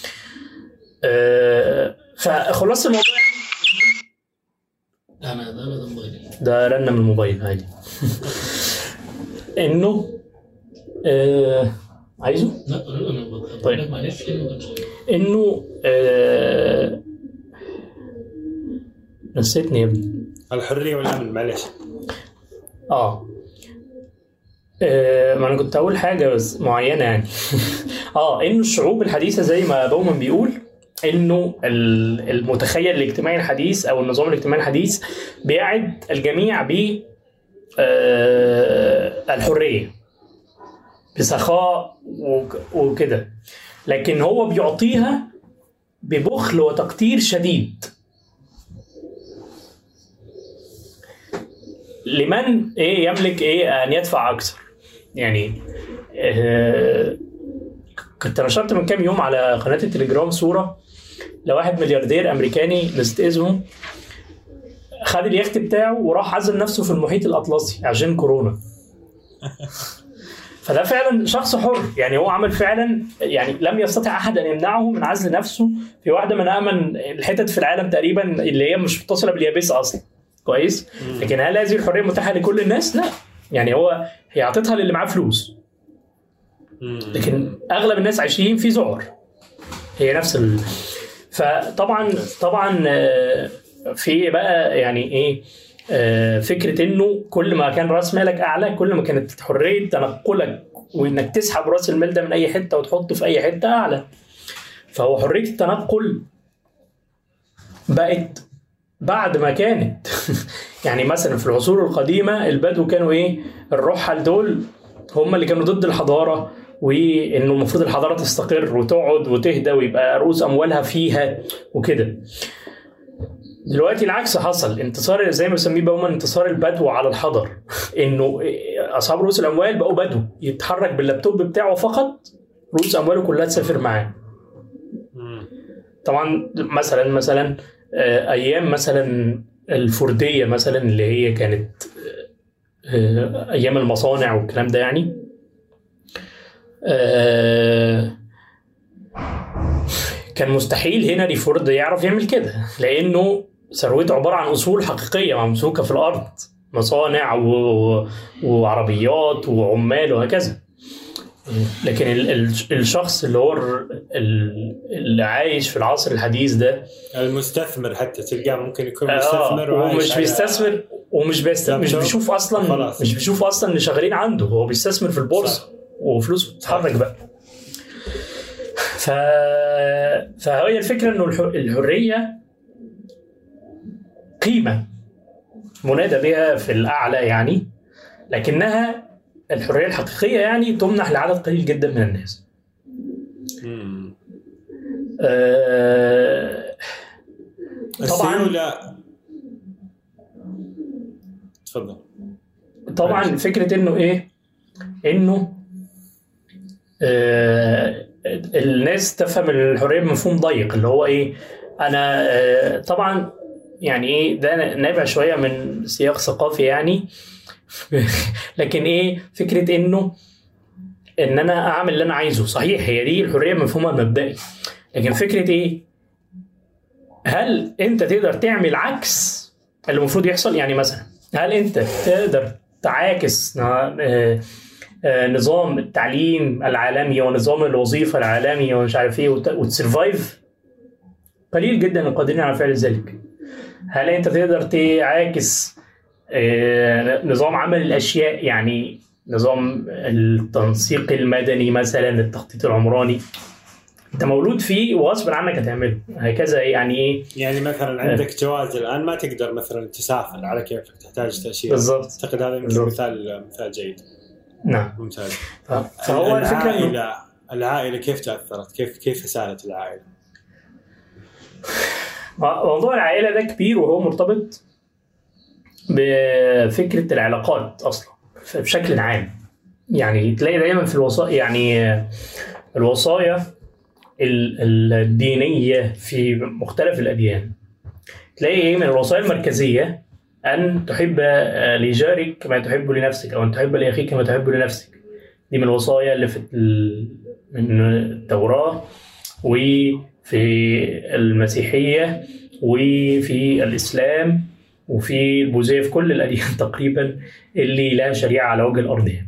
آه فخلاص الموضوع لا انا ده ده موبايلي ده رنة من الموبايل عادي انه آه عايزه لا انا بقول طيب. لك معلش إنه ده موبايلي. انه آه نسيتني يا ابني الحريه والامن معلش اه آه، ما انا كنت اقول حاجه بس معينه يعني اه انه الشعوب الحديثه زي ما بومان بيقول انه ال- المتخيل الاجتماعي الحديث او النظام الاجتماعي الحديث بيعد الجميع ب آه، الحريه بسخاء وك- وكده لكن هو بيعطيها ببخل وتقدير شديد لمن ايه يملك ايه ان يدفع اكثر يعني آه كنت نشرت من كام يوم على قناه التليجرام صوره لواحد ملياردير امريكاني نسيت اسمه خد اليخت بتاعه وراح عزل نفسه في المحيط الاطلسي عشان كورونا فده فعلا شخص حر يعني هو عمل فعلا يعني لم يستطع احد ان يمنعه من عزل نفسه في واحده من امن الحتت في العالم تقريبا اللي هي مش متصله باليابس اصلا كويس لكن هل هذه الحريه متاحه لكل الناس؟ لا يعني هو هي اعطتها للي معاه فلوس لكن اغلب الناس عايشين في ذعر هي نفس ال... فطبعا طبعا آه، في بقى يعني ايه آه، فكره انه كل ما كان راس مالك اعلى كل ما كانت حريه تنقلك وانك تسحب راس المال ده من اي حته وتحطه في اي حته اعلى فهو حريه التنقل بقت بعد ما كانت يعني مثلا في العصور القديمه البدو كانوا ايه الرحل دول هم اللي كانوا ضد الحضاره وانه المفروض الحضاره تستقر وتقعد وتهدى ويبقى رؤوس اموالها فيها وكده دلوقتي العكس حصل انتصار زي ما بسميه بقى انتصار البدو على الحضر انه اصحاب رؤوس الاموال بقوا بدو يتحرك باللابتوب بتاعه فقط رؤوس امواله كلها تسافر معاه طبعا مثلا مثلا آه، ايام مثلا الفرديه مثلا اللي هي كانت آه، ايام المصانع والكلام ده يعني آه، كان مستحيل هنري فورد يعرف يعمل كده لانه ثروته عباره عن اصول حقيقيه ممسوكه في الارض مصانع و... وعربيات وعمال وهكذا لكن ال... ال... الشخص اللي هو ال- ال- اللي عايش في العصر الحديث ده المستثمر حتى تلقاه ممكن يكون آه مستثمر وعايش ومش على- بيستثمر ومش بيست... مش لابتوب. بيشوف اصلا خلاص. مش بيشوف اصلا اللي شغالين عنده هو بيستثمر في البورصه صح. وفلوسه بتتحرك بقى ف... فهي الفكره انه الح... الحريه قيمه منادى بها في الاعلى يعني لكنها الحريه الحقيقيه يعني تمنح لعدد قليل جدا من الناس مم. آه... طبعاً. السيولة تفضل طبعا معلش. فكره انه ايه انه آه الناس تفهم الحريه بمفهوم ضيق اللي هو ايه انا آه طبعا يعني ايه ده نابع شويه من سياق ثقافي يعني لكن ايه فكره انه ان انا اعمل اللي انا عايزه صحيح هي دي الحريه بمفهومها المبدئي لكن فكره ايه هل انت تقدر تعمل عكس اللي المفروض يحصل يعني مثلا هل انت تقدر تعاكس آه، آه، نظام التعليم العالمي ونظام الوظيفه العالمي ومش عارف ايه وت- وتسرفايف قليل جدا القادرين على فعل ذلك هل انت تقدر تعاكس آه، نظام عمل الاشياء يعني نظام التنسيق المدني مثلا التخطيط العمراني انت مولود فيه وغصب عنك هتعمله هكذا يعني ايه يعني مثلا عندك جواز الان ما تقدر مثلا تسافر على كيفك تحتاج تاشيره بالظبط اعتقد هذا يمكن بالضبط. مثال مثال جيد نعم ممتاز ف- فهو الفكره انه العائله العائله كيف تاثرت؟ كيف كيف سالت العائله؟ موضوع العائله ده كبير وهو مرتبط بفكره العلاقات اصلا بشكل عام يعني تلاقي دايما في الوصايا يعني الوصايا ال- الدينيه في مختلف الاديان تلاقي ايه من الوصايا المركزيه ان تحب لجارك كما تحب لنفسك او ان تحب لاخيك كما تحب لنفسك دي من الوصايا اللي في ال- من التوراه وفي المسيحيه وفي الاسلام وفي البوذيه في كل الاديان تقريبا اللي لها شريعه على وجه الارض يعني.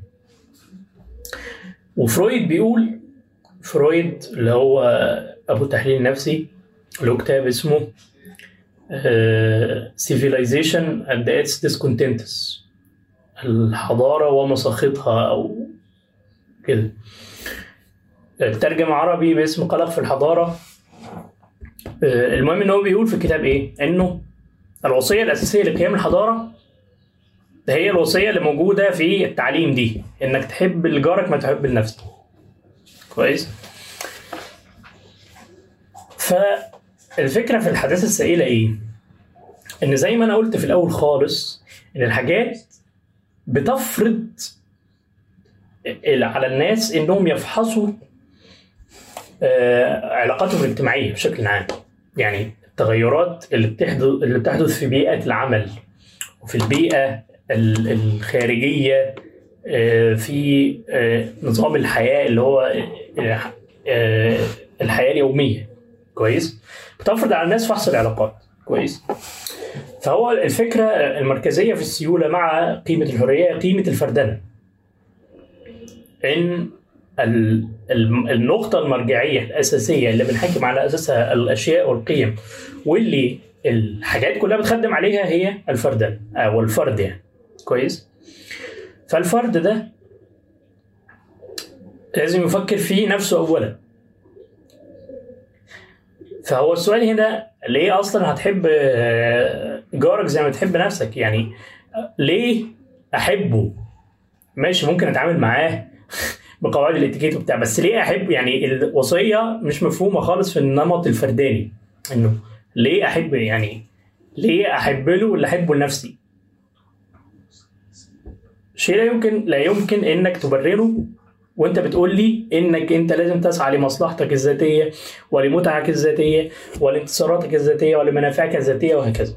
وفرويد بيقول فرويد اللي هو ابو التحليل النفسي له كتاب اسمه آه، Civilization and its Discontents الحضارة ومساخطها أو كده الترجمة عربي باسم قلق في الحضارة آه، المهم ان هو بيقول في الكتاب ايه؟ انه الوصية الأساسية لقيام الحضارة هي الوصية اللي موجودة في التعليم دي انك تحب لجارك ما تحب لنفسك كويس؟ فالفكرة في الحداثة السائلة ايه؟ ان زي ما انا قلت في الاول خالص ان الحاجات بتفرض ال- على الناس انهم يفحصوا آه، علاقاتهم الاجتماعيه بشكل عام يعني التغيرات اللي بتحدث اللي بتحدث في بيئه العمل وفي البيئه ال- الخارجيه آه، في آه، نظام الحياه اللي هو آه، آه، الحياه اليوميه كويس بتفرض على الناس فحص العلاقات كويس فهو الفكره المركزيه في السيوله مع قيمه الحريه هي قيمه الفردنه ان ال- ال- النقطة المرجعية الأساسية اللي بنحكم على أساسها الأشياء والقيم واللي الحاجات كلها بتخدم عليها هي الفردنة أو الفرد يعني كويس فالفرد ده لازم يفكر في نفسه أولا فهو السؤال هنا ليه أصلا هتحب آه، جارك زي ما تحب نفسك يعني آه، ليه أحبه ماشي ممكن أتعامل معاه بقواعد الاتيكيت وبتاع بس ليه احب يعني الوصيه مش مفهومه خالص في النمط الفرداني انه ليه احب يعني ليه احب له ولا احبه لنفسي شيء لا يمكن لا يمكن انك تبرره وانت بتقول لي انك انت لازم تسعى لمصلحتك الذاتيه ولمتعك الذاتيه ولانتصاراتك الذاتيه ولمنافعك الذاتيه وهكذا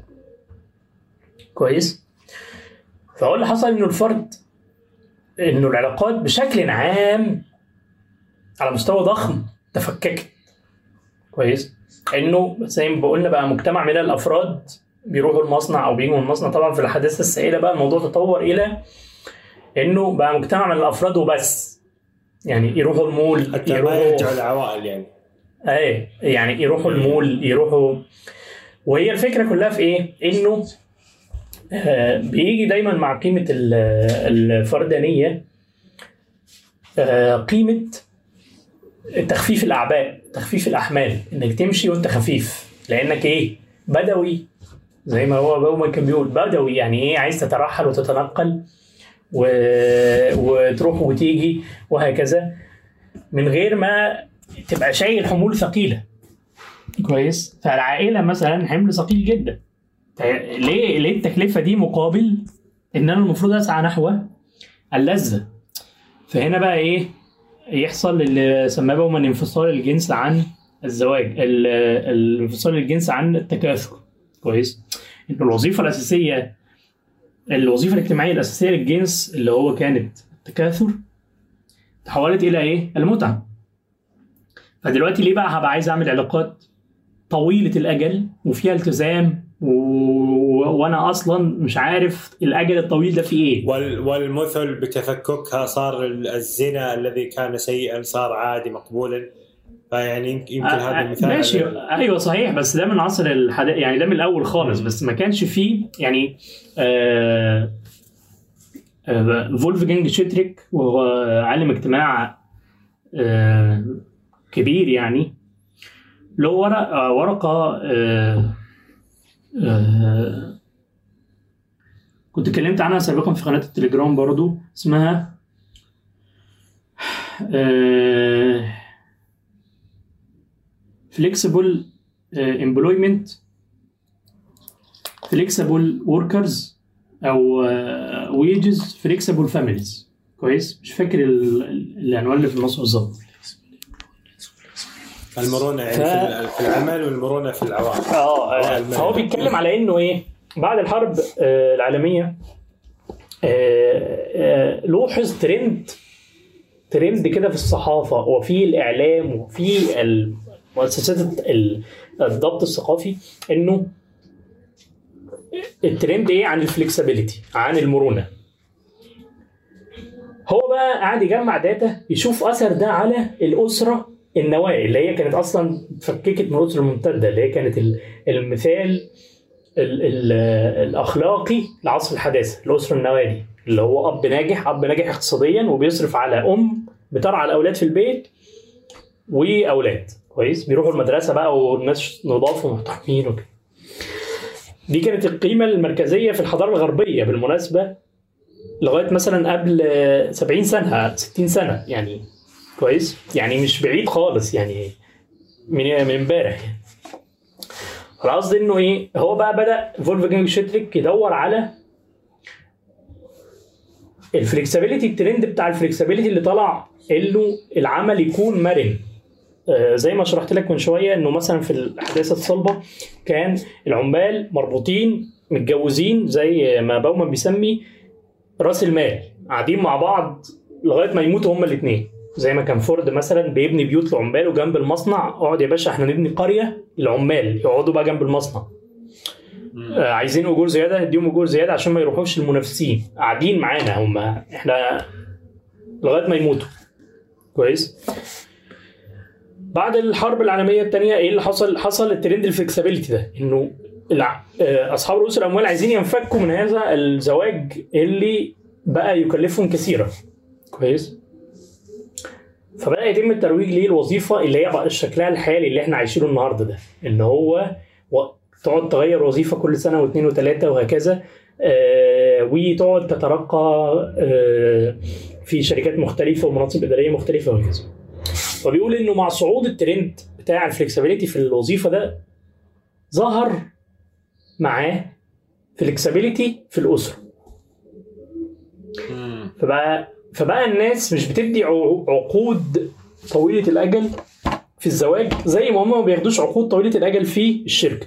كويس فهو اللي حصل انه الفرد انه العلاقات بشكل عام على مستوى ضخم تفككت كويس انه زي ما قلنا بقى مجتمع من الافراد بيروحوا المصنع او بيجوا من المصنع طبعا في الاحداث السائله بقى الموضوع تطور الى انه بقى مجتمع من الافراد وبس يعني يروحوا المول حتى ما يروحوا يرجعوا العوائل يعني ايه يعني يروحوا المول يروحوا وهي الفكره كلها في ايه؟ انه آه بيجي دايما مع قيمه ال- الفردانيه آه قيمه تخفيف الاعباء تخفيف الاحمال انك تمشي وانت خفيف لانك ايه؟ بدوي زي ما هو بوما كان بيقول بدوي يعني ايه عايز تترحل وتتنقل و... وتروح وتيجي وهكذا من غير ما تبقى شايل حمول ثقيله كويس فالعائله مثلا حمل ثقيل جدا ف- ليه ليه التكلفه دي مقابل ان انا المفروض اسعى نحو اللذه فهنا بقى ايه يحصل اللي سماه بومان انفصال الجنس عن الزواج ال- الانفصال الجنس عن التكاثر كويس ان الوظيفه الاساسيه الوظيفه الاجتماعيه الاساسيه للجنس اللي هو كانت التكاثر تحولت الى ايه المتعه فدلوقتي ليه بقى هبقى عايز اعمل علاقات طويله الاجل وفيها التزام و... وانا اصلا مش عارف الاجل الطويل ده فيه ايه وال والمثل بتفككها صار الزنا الذي كان سيئا صار عادي مقبولا فيعني يمكن يمكن آه، هذا آه، المثال ماشي على- ايوه صحيح بس ده من عصر الحدا يعني ده من الاول خالص بس ما كانش فيه يعني آه آه فولفجانج شيتريك وهو عالم اجتماع آه كبير يعني له ورق آه ورقه آه آه كنت اتكلمت عنها سابقا في قناه التليجرام برضو اسمها آه flexible uh, employment flexible workers او uh, wages flexible families كويس مش فاكر ال- ال- العنوان اللي في النص بالظبط المرونه يعني ف- في ال- في العمل والمرونه في العوائل اه المال. فهو بيتكلم على انه ايه بعد الحرب آه، العالميه آه، آه، لوحظ ترند ترند كده في الصحافه وفي الاعلام وفي ال- مؤسسات ال- الضبط الثقافي انه الترند ايه عن الفلكسبيليتي عن المرونه هو بقى قاعد يجمع داتا يشوف اثر ده على الاسره النواه اللي هي كانت اصلا اتفككت من الاسره الممتده اللي هي كانت ال- المثال ال ال الاخلاقي لعصر الحداثه الاسره النوادي اللي هو اب ناجح اب ناجح اقتصاديا وبيصرف على ام بترعى الاولاد في البيت واولاد كويس بيروحوا المدرسه بقى والناس نضاف ومحترمين وكده دي كانت القيمه المركزيه في الحضاره الغربيه بالمناسبه لغايه مثلا قبل 70 سنه 60 سنه يعني كويس يعني مش بعيد خالص يعني من من امبارح يعني القصد انه ايه هو بقى بدا فولفجانج شيتريك يدور على الفلكسبيليتي الترند بتاع الفلكسبيليتي اللي طلع انه العمل يكون مرن آه، زي ما شرحت لك من شويه انه مثلا في الاحداث الصلبه كان العمال مربوطين متجوزين زي ما بومان بيسمي راس المال قاعدين مع بعض لغايه ما يموتوا هما الاثنين زي ما كان فورد مثلا بيبني بيوت لعماله جنب المصنع اقعد يا باشا احنا نبني قريه العمال يقعدوا بقى جنب المصنع آه عايزين اجور زياده نديهم اجور زياده عشان ما يروحوش المنافسين قاعدين معانا هم احنا لغايه ما يموتوا كويس بعد الحرب العالميه الثانيه ايه اللي حصل حصل الترند الفلكسبيليتي ده انه الع- آه، اصحاب رؤوس الاموال عايزين ينفكوا من هذا الزواج اللي بقى يكلفهم كثيرا كويس فبدا يتم الترويج ليه الوظيفه اللي هي بقى شكلها الحالي اللي احنا عايشينه النهارده ده ان هو و... تقعد تغير وظيفه كل سنه واثنين وثلاثه وهكذا آه وتقعد تترقى آه في شركات مختلفه ومناصب اداريه مختلفه وهكذا فبيقول انه مع صعود الترند بتاع الفلكسبيليتي في الوظيفه ده ظهر معاه فلكسبيليتي في الاسره مم. فبقى فبقى الناس مش بتدي عو- عقود طويله الاجل في الزواج زي ما هم ما بياخدوش عقود طويله الاجل في الشركه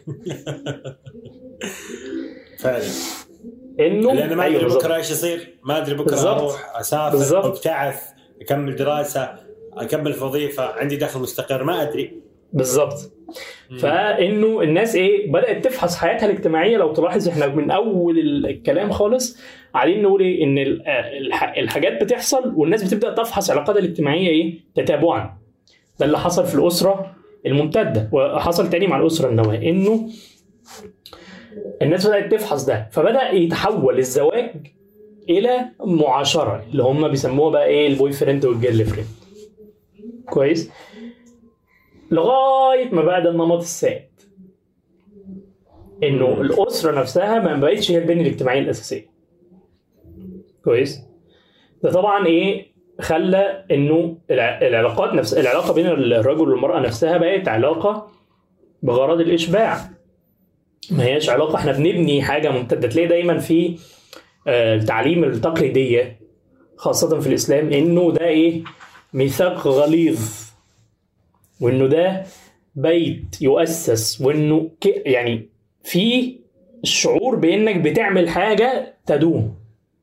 فعلا انه لان ما أيوة ادري بالظبط. بكره ايش يصير ما ادري بكره بالظبط. اروح اسافر بالظبط. ابتعث اكمل دراسه اكمل في وظيفه عندي دخل مستقر ما ادري بالظبط فانه الناس ايه بدات تفحص حياتها الاجتماعيه لو تلاحظ احنا من اول الكلام خالص قاعدين نقول ايه ان ال- الح- الحاجات بتحصل والناس بتبدا تفحص علاقاتها الاجتماعيه ايه تتابعا ده اللي حصل في الاسره الممتده وحصل تاني مع الاسره النواه انه الناس بدات تفحص ده فبدا يتحول الزواج الى معاشره اللي هم بيسموها بقى ايه البوي فريند والجيرل فريند كويس لغايه ما بقى ده النمط السائد انه الاسره نفسها ما بقتش هي البنيه الاجتماعيه الاساسيه كويس ده طبعا ايه خلى انه الع- العلاقات نفس العلاقه بين الرجل والمراه نفسها بقت علاقه بغرض الاشباع ما هياش علاقه احنا بنبني حاجه ممتده تلاقي دايما في آه، التعليم التقليديه خاصه في الاسلام انه ده ايه ميثاق غليظ وانه ده بيت يؤسس وانه ك... يعني في الشعور بانك بتعمل حاجه تدوم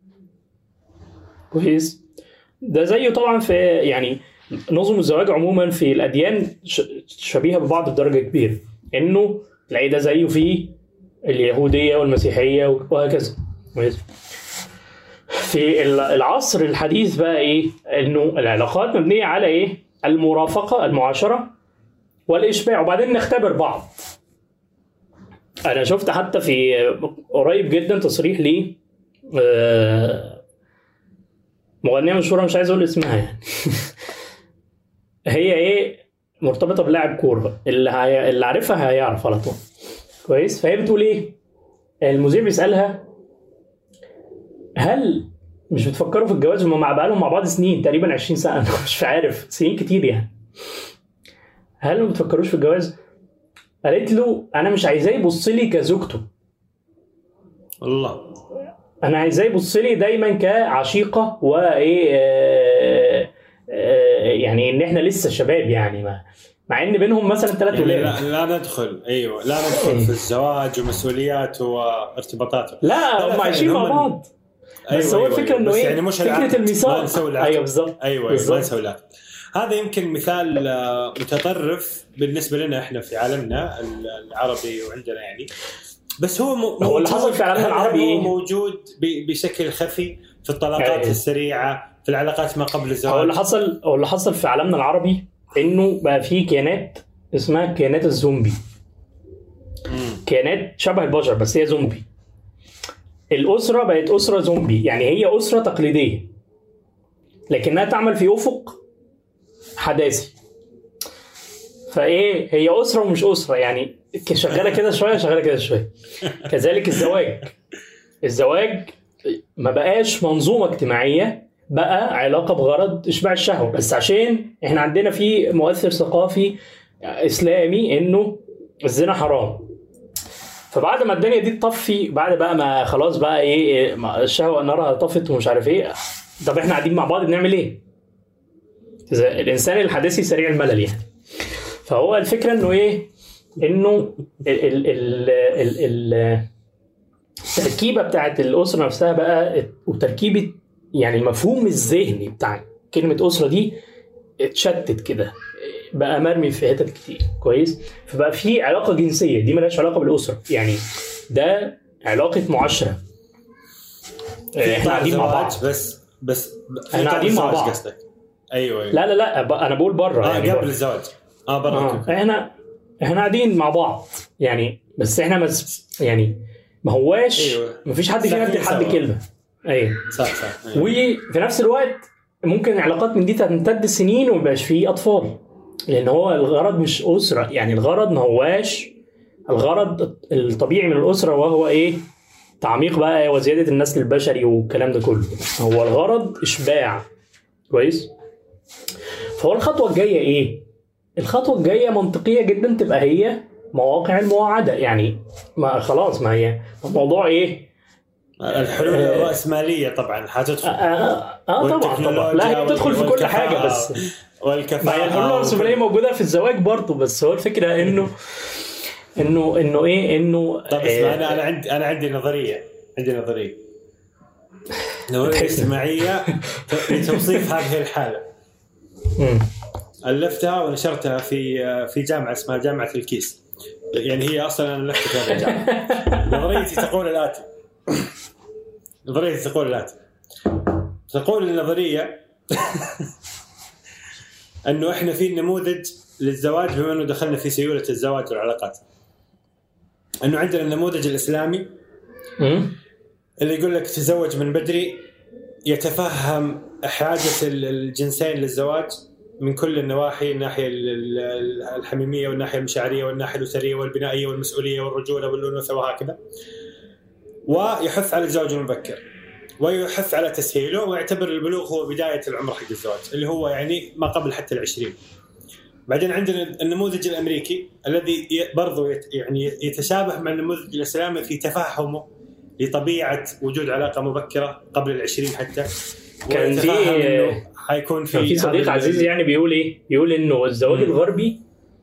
كويس ده زيه طبعا في يعني نظم الزواج عموما في الاديان ش... شبيهه ببعض بدرجه كبيره انه تلاقي ده زيه في اليهوديه والمسيحيه وهكذا كويس في ال- العصر الحديث بقى ايه انه العلاقات مبنيه على ايه المرافقه المعاشره والاشباع وبعدين نختبر بعض انا شفت حتى في قريب جدا تصريح ليه آه، مغنيه مشهوره مش عايز اقول اسمها يعني هي ايه مرتبطه بلاعب كوره اللي هي... اللي عارفها هيعرف على طول كويس فهي بتقول ايه المذيع بيسالها هل مش بتفكروا في الجواز هم مع بقالهم مع بعض سنين تقريبا 20 سنه أنا مش عارف سنين كتير يعني هل ما بتفكروش في الجواز قالت له انا مش عايزاه يبص لي كزوجته الله انا عايزاه يبص لي دايما كعشيقه وايه آه، آه، يعني ان احنا لسه شباب يعني ما مع ان بينهم مثلا ثلاث يعني ولاد لا, لا ندخل ايوه لا ندخل في الزواج ومسؤوليات وارتباطاته لا لا، هم فعلاً عايشين مع هم- بعض بس هو الفكره انه بس ايه يعني مش فكره العقد. ما الميثاق نسوي العقد. ايوه بالظبط ايوه ايوه بالظبط. ما نسوي العقد. هذا يمكن مثال آه، متطرف بالنسبه لنا احنا في عالمنا ال- العربي وعندنا يعني بس هو مو- هو اللي موجود- حصل في عالمنا هل العربي هو إيه؟ موجود ب- بشكل خفي في الطلاقات أيوة. السريعه في العلاقات ما قبل هو الزواج اللي حصل هو اللي حصل في عالمنا العربي انه بقى في كيانات اسمها كيانات الزومبي مم. كيانات شبه البشر بس هي زومبي الأسرة بقت أسرة زومبي يعني هي أسرة تقليدية لكنها تعمل في أفق حداثي فإيه هي أسرة ومش أسرة يعني شغالة كده شوية شغالة كده شوية كذلك الزواج الزواج ما بقاش منظومة اجتماعية بقى علاقة بغرض إشباع الشهوة بس عشان إحنا عندنا في مؤثر ثقافي إسلامي إنه الزنا حرام فبعد ما الدنيا دي تطفي بعد بقى ما خلاص بقى ايه إيه، ما الشهوه نارها طفت ومش عارف ايه طب احنا قاعدين مع بعض بنعمل ايه؟ إذا الانسان الحداثي سريع الملل يعني فهو الفكره انه ايه؟ انه ال ال ال ال ال التركيبه بتاعت الاسره نفسها بقى وتركيبه يعني المفهوم الذهني بتاع كلمه اسره دي اتشتت كده بقى مرمي في حتت كتير كويس فبقى في علاقه جنسيه دي ملهاش علاقه بالاسره يعني ده علاقه معاشره في احنا قاعدين مع بعض زواج بس بس في احنا طعم قاعدين مع زواج بعض. قصدك ايوه ايوه لا لا لا ب- انا بقول بره اه يعني قبل بره. الزواج اه برا آه. أوكي. احنا احنا قاعدين مع بعض يعني بس احنا مس يعني ما هواش أيوة. ما فيش حد فينا ساكنين يدي حد سوا. كلمه ايوه صح صح أيوة. وفي نفس الوقت ممكن علاقات من دي تمتد سنين وما يبقاش فيه اطفال لان هو الغرض مش اسره يعني الغرض ما هواش الغرض الطبيعي من الاسره وهو ايه تعميق بقى وزياده النسل البشري والكلام ده كله هو الغرض اشباع كويس فهو الخطوه الجايه ايه الخطوه الجايه منطقيه جدا تبقى هي مواقع المواعده يعني ما خلاص ما هي الموضوع ايه الحلول الراسماليه طبعا اه, حتدخل آه, آه طبعا طبعا لا هي بتدخل في كل حاجه بس والكفاءة ما هي الحلول الرأسمالية موجودة في الزواج برضه بس هو الفكرة انه انه انه ايه انه طب اسمع آه، انا انا عندي انا عندي نظريه عندي نظريه نظريه تحسن. اجتماعيه لتوصيف هذه الحاله مم. الفتها ونشرتها في في جامعه اسمها جامعه الكيس يعني هي اصلا انا الفت هذه الجامعه نظريتي تقول الاتي نظريتي تقول الاتي تقول النظريه انه احنا في نموذج للزواج بما انه دخلنا في سيوله الزواج والعلاقات انه عندنا النموذج الاسلامي مم. اللي يقول لك تزوج من بدري يتفهم حاجة ال- الجنسين للزواج من كل النواحي الناحية ال- ال- الحميمية والناحية المشاعرية والناحية الأسرية والبنائية والمسؤولية والرجولة والأنوثة وهكذا ويحث على الزواج المبكر ويحث على تسهيله ويعتبر البلوغ هو بداية العمر حق الزواج اللي هو يعني ما قبل حتى العشرين بعدين عندنا النموذج الأمريكي الذي ي- برضو يت- يعني يتشابه مع النموذج الإسلامي في تفهمه لطبيعة وجود علاقة مبكرة قبل العشرين حتى كان في- ويتفهم إنه حيكون في كان في صديق هذا عزيز ال- يعني بيقول ايه؟ بيقول انه الزواج مم. الغربي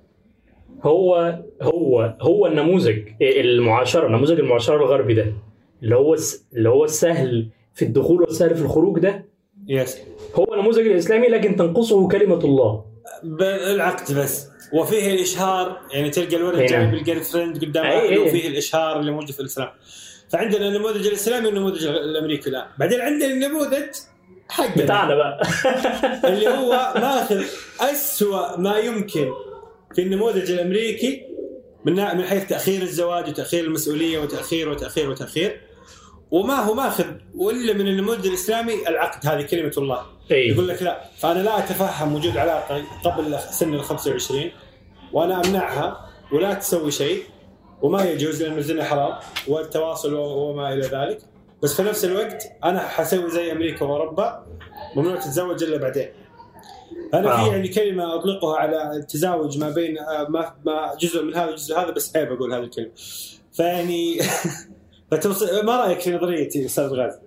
هو هو هو النموذج المعاشره نموذج المعاشره الغربي ده اللي هو الس- اللي هو السهل في الدخول والسهل في الخروج ده يس هو النموذج الاسلامي لكن تنقصه كلمه الله بالعقد بس وفيه الاشهار يعني تلقى الولد أي جايب نعم. الجيرل فريند قدام أي اهله أي. وفيه الاشهار اللي موجود في الاسلام فعندنا النموذج الاسلامي والنموذج الامريكي الان بعدين عندنا النموذج حقنا بتاعنا بقى اللي هو ماخذ أسوأ ما يمكن في النموذج الامريكي من نا- من حيث تاخير الزواج وتاخير المسؤوليه وتاخير وتاخير وتاخير وما هو ماخذ ولا من النموذج الاسلامي العقد هذه كلمه الله ايه يقول لك لا فانا لا اتفهم وجود علاقه قبل سن ال 25 وانا امنعها ولا تسوي شيء وما يجوز لانه الزنا حرام والتواصل و- وما الى ذلك بس في نفس الوقت انا حسوي زي امريكا واوروبا ممنوع تتزوج الا بعدين انا آه. في يعني كلمه اطلقها على التزاوج ما بين آه، ما, ما جزء من هذا وجزء هذا بس عيب اقول هذه الكلمه فيعني فتوصل ما رايك في نظريتي استاذ غازي؟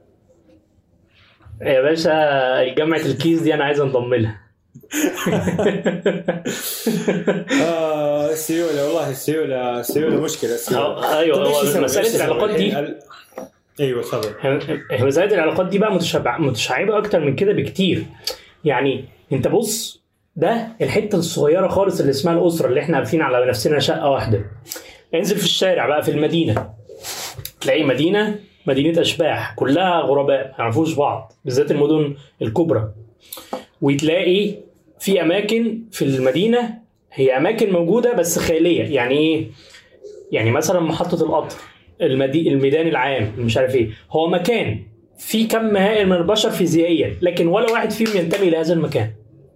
يا باشا جامعه الكيس دي انا عايز انضم لها آه السيوله والله السيوله السيوله مشكله السيوله آه، ايوه طيب إيش هو يسوي؟ مساله إيش يسوي؟ العلاقات دي الحين ال- ايوه تفضل هي مساله العلاقات دي بقى متشابعه متشعبه اكتر من كده بكتير يعني انت بص ده الحته الصغيره خالص اللي اسمها الاسره اللي احنا عارفين على نفسنا شقه واحده انزل في الشارع بقى في المدينه تلاقي مدينه مدينه اشباح كلها غرباء ما يعرفوش بعض بالذات المدن الكبرى وتلاقي في اماكن في المدينه هي اماكن موجوده بس خاليه يعني ايه يعني مثلا محطه القطر المدي... الميدان العام مش عارف ايه هو مكان في كم هائل من البشر فيزيائيا لكن ولا واحد فيهم ينتمي لهذا المكان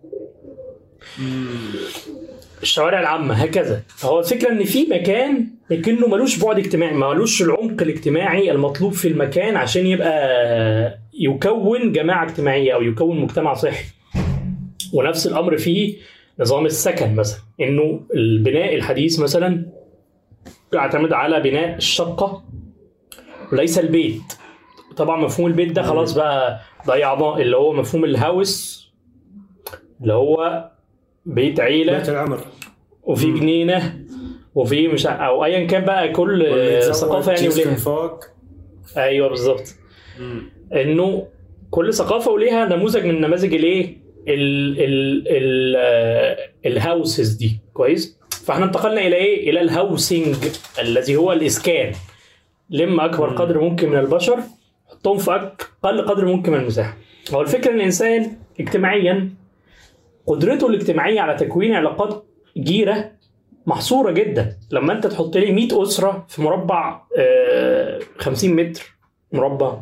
الشوارع العامة هكذا فهو الفكرة ان في مكان لكنه ملوش بعد اجتماعي ملوش العمق الاجتماعي المطلوب في المكان عشان يبقى يكون جماعة اجتماعية او يكون مجتمع صحي ونفس الامر في نظام السكن مثلا انه البناء الحديث مثلا يعتمد على بناء الشقة وليس البيت طبعا مفهوم البيت ده خلاص بقى ضيعناه اللي هو مفهوم الهاوس اللي هو بيت عيلة بيت العمر وفي جنينة وفي مش ع- او ايا كان بقى كل واللي يتزوج ثقافة يعني يسكن ولها فوق ايوه بالظبط انه كل ثقافه وليها نموذج من نماذج الايه ال ال ال آه، الهاوسز دي كويس فاحنا انتقلنا الى ايه الى الهاوسنج الذي هو الاسكان لم اكبر قدر ممكن من البشر حطهم في اقل قدر ممكن من المساحه هو الفكره ان الانسان اجتماعيا قدرته الاجتماعيه على تكوين علاقات جيره محصوره جدا لما انت تحط لي 100 اسره في مربع آه، 50 متر مربع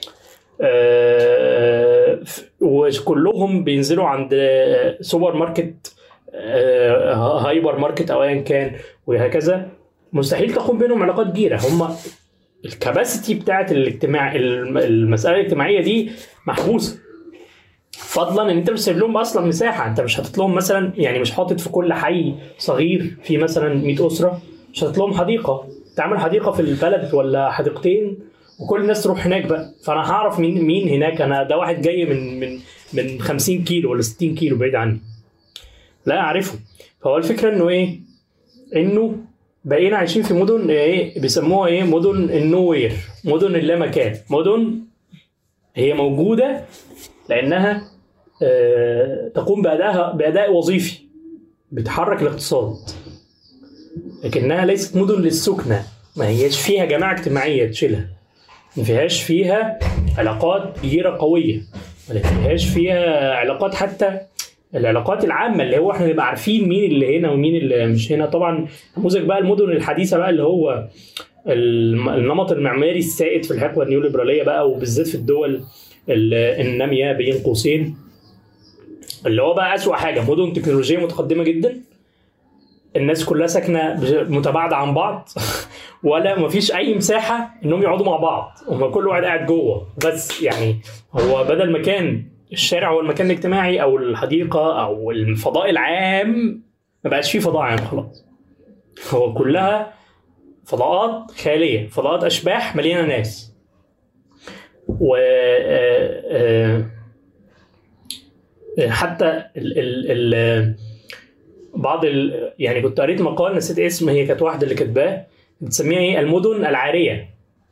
آه، ف- وكلهم بينزلوا عند آه، سوبر ماركت آه، هايبر ماركت او ايا كان وهكذا مستحيل تقوم بينهم علاقات جيره هم الكباسيتي بتاعت الاجتماع الم- المساله الاجتماعيه دي محبوسه فضلا ان انت مش سايب لهم اصلا مساحه انت مش حاطط لهم مثلا يعني مش حاطط في كل حي صغير في مثلا 100 اسره مش حاطط لهم حديقه تعمل حديقه في البلد ولا حديقتين وكل الناس تروح هناك بقى فانا هعرف مين مين هناك انا ده واحد جاي من من من 50 كيلو ولا 60 كيلو بعيد عني لا اعرفه فهو الفكره انه ايه انه بقينا عايشين في مدن ايه بيسموها ايه مدن النوير مدن اللامكان مدن هي موجوده لانها آه، تقوم بادائها باداء وظيفي بتحرك الاقتصاد لكنها ليست مدن للسكنه ما هياش فيها جماعه اجتماعيه تشيلها ما فيهاش فيها علاقات جيره قويه ما فيهاش فيها علاقات حتى العلاقات العامه اللي هو احنا نبقى عارفين مين اللي هنا ومين اللي مش هنا طبعا نموذج بقى المدن الحديثه بقى اللي هو الم- النمط المعماري السائد في الحقبه النيوليبراليه بقى وبالذات في الدول ال- الناميه بين قوسين اللي هو بقى اسوأ حاجه مدن تكنولوجيه متقدمه جدا الناس كلها ساكنه بج- متباعده عن بعض ولا مفيش اي مساحه انهم يقعدوا مع بعض هم كل واحد قاعد جوه بس يعني هو بدل ما كان الشارع هو المكان الاجتماعي او الحديقه او الفضاء العام ما بقاش فيه فضاء عام خلاص هو كلها فضاءات خاليه فضاءات اشباح مليانه ناس و آه، آه، آه، حتى ال ال ال بعض ال يعني كنت قريت مقال نسيت اسم هي كانت واحده اللي كاتباه بتسميها ايه المدن العاريه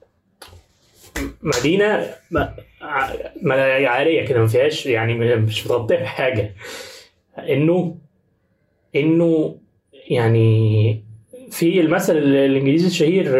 مدينه ما- ع- ما- عاريه كده ما فيهاش يعني مش متغطيه بحاجه انه انه يعني في المثل الانجليزي الشهير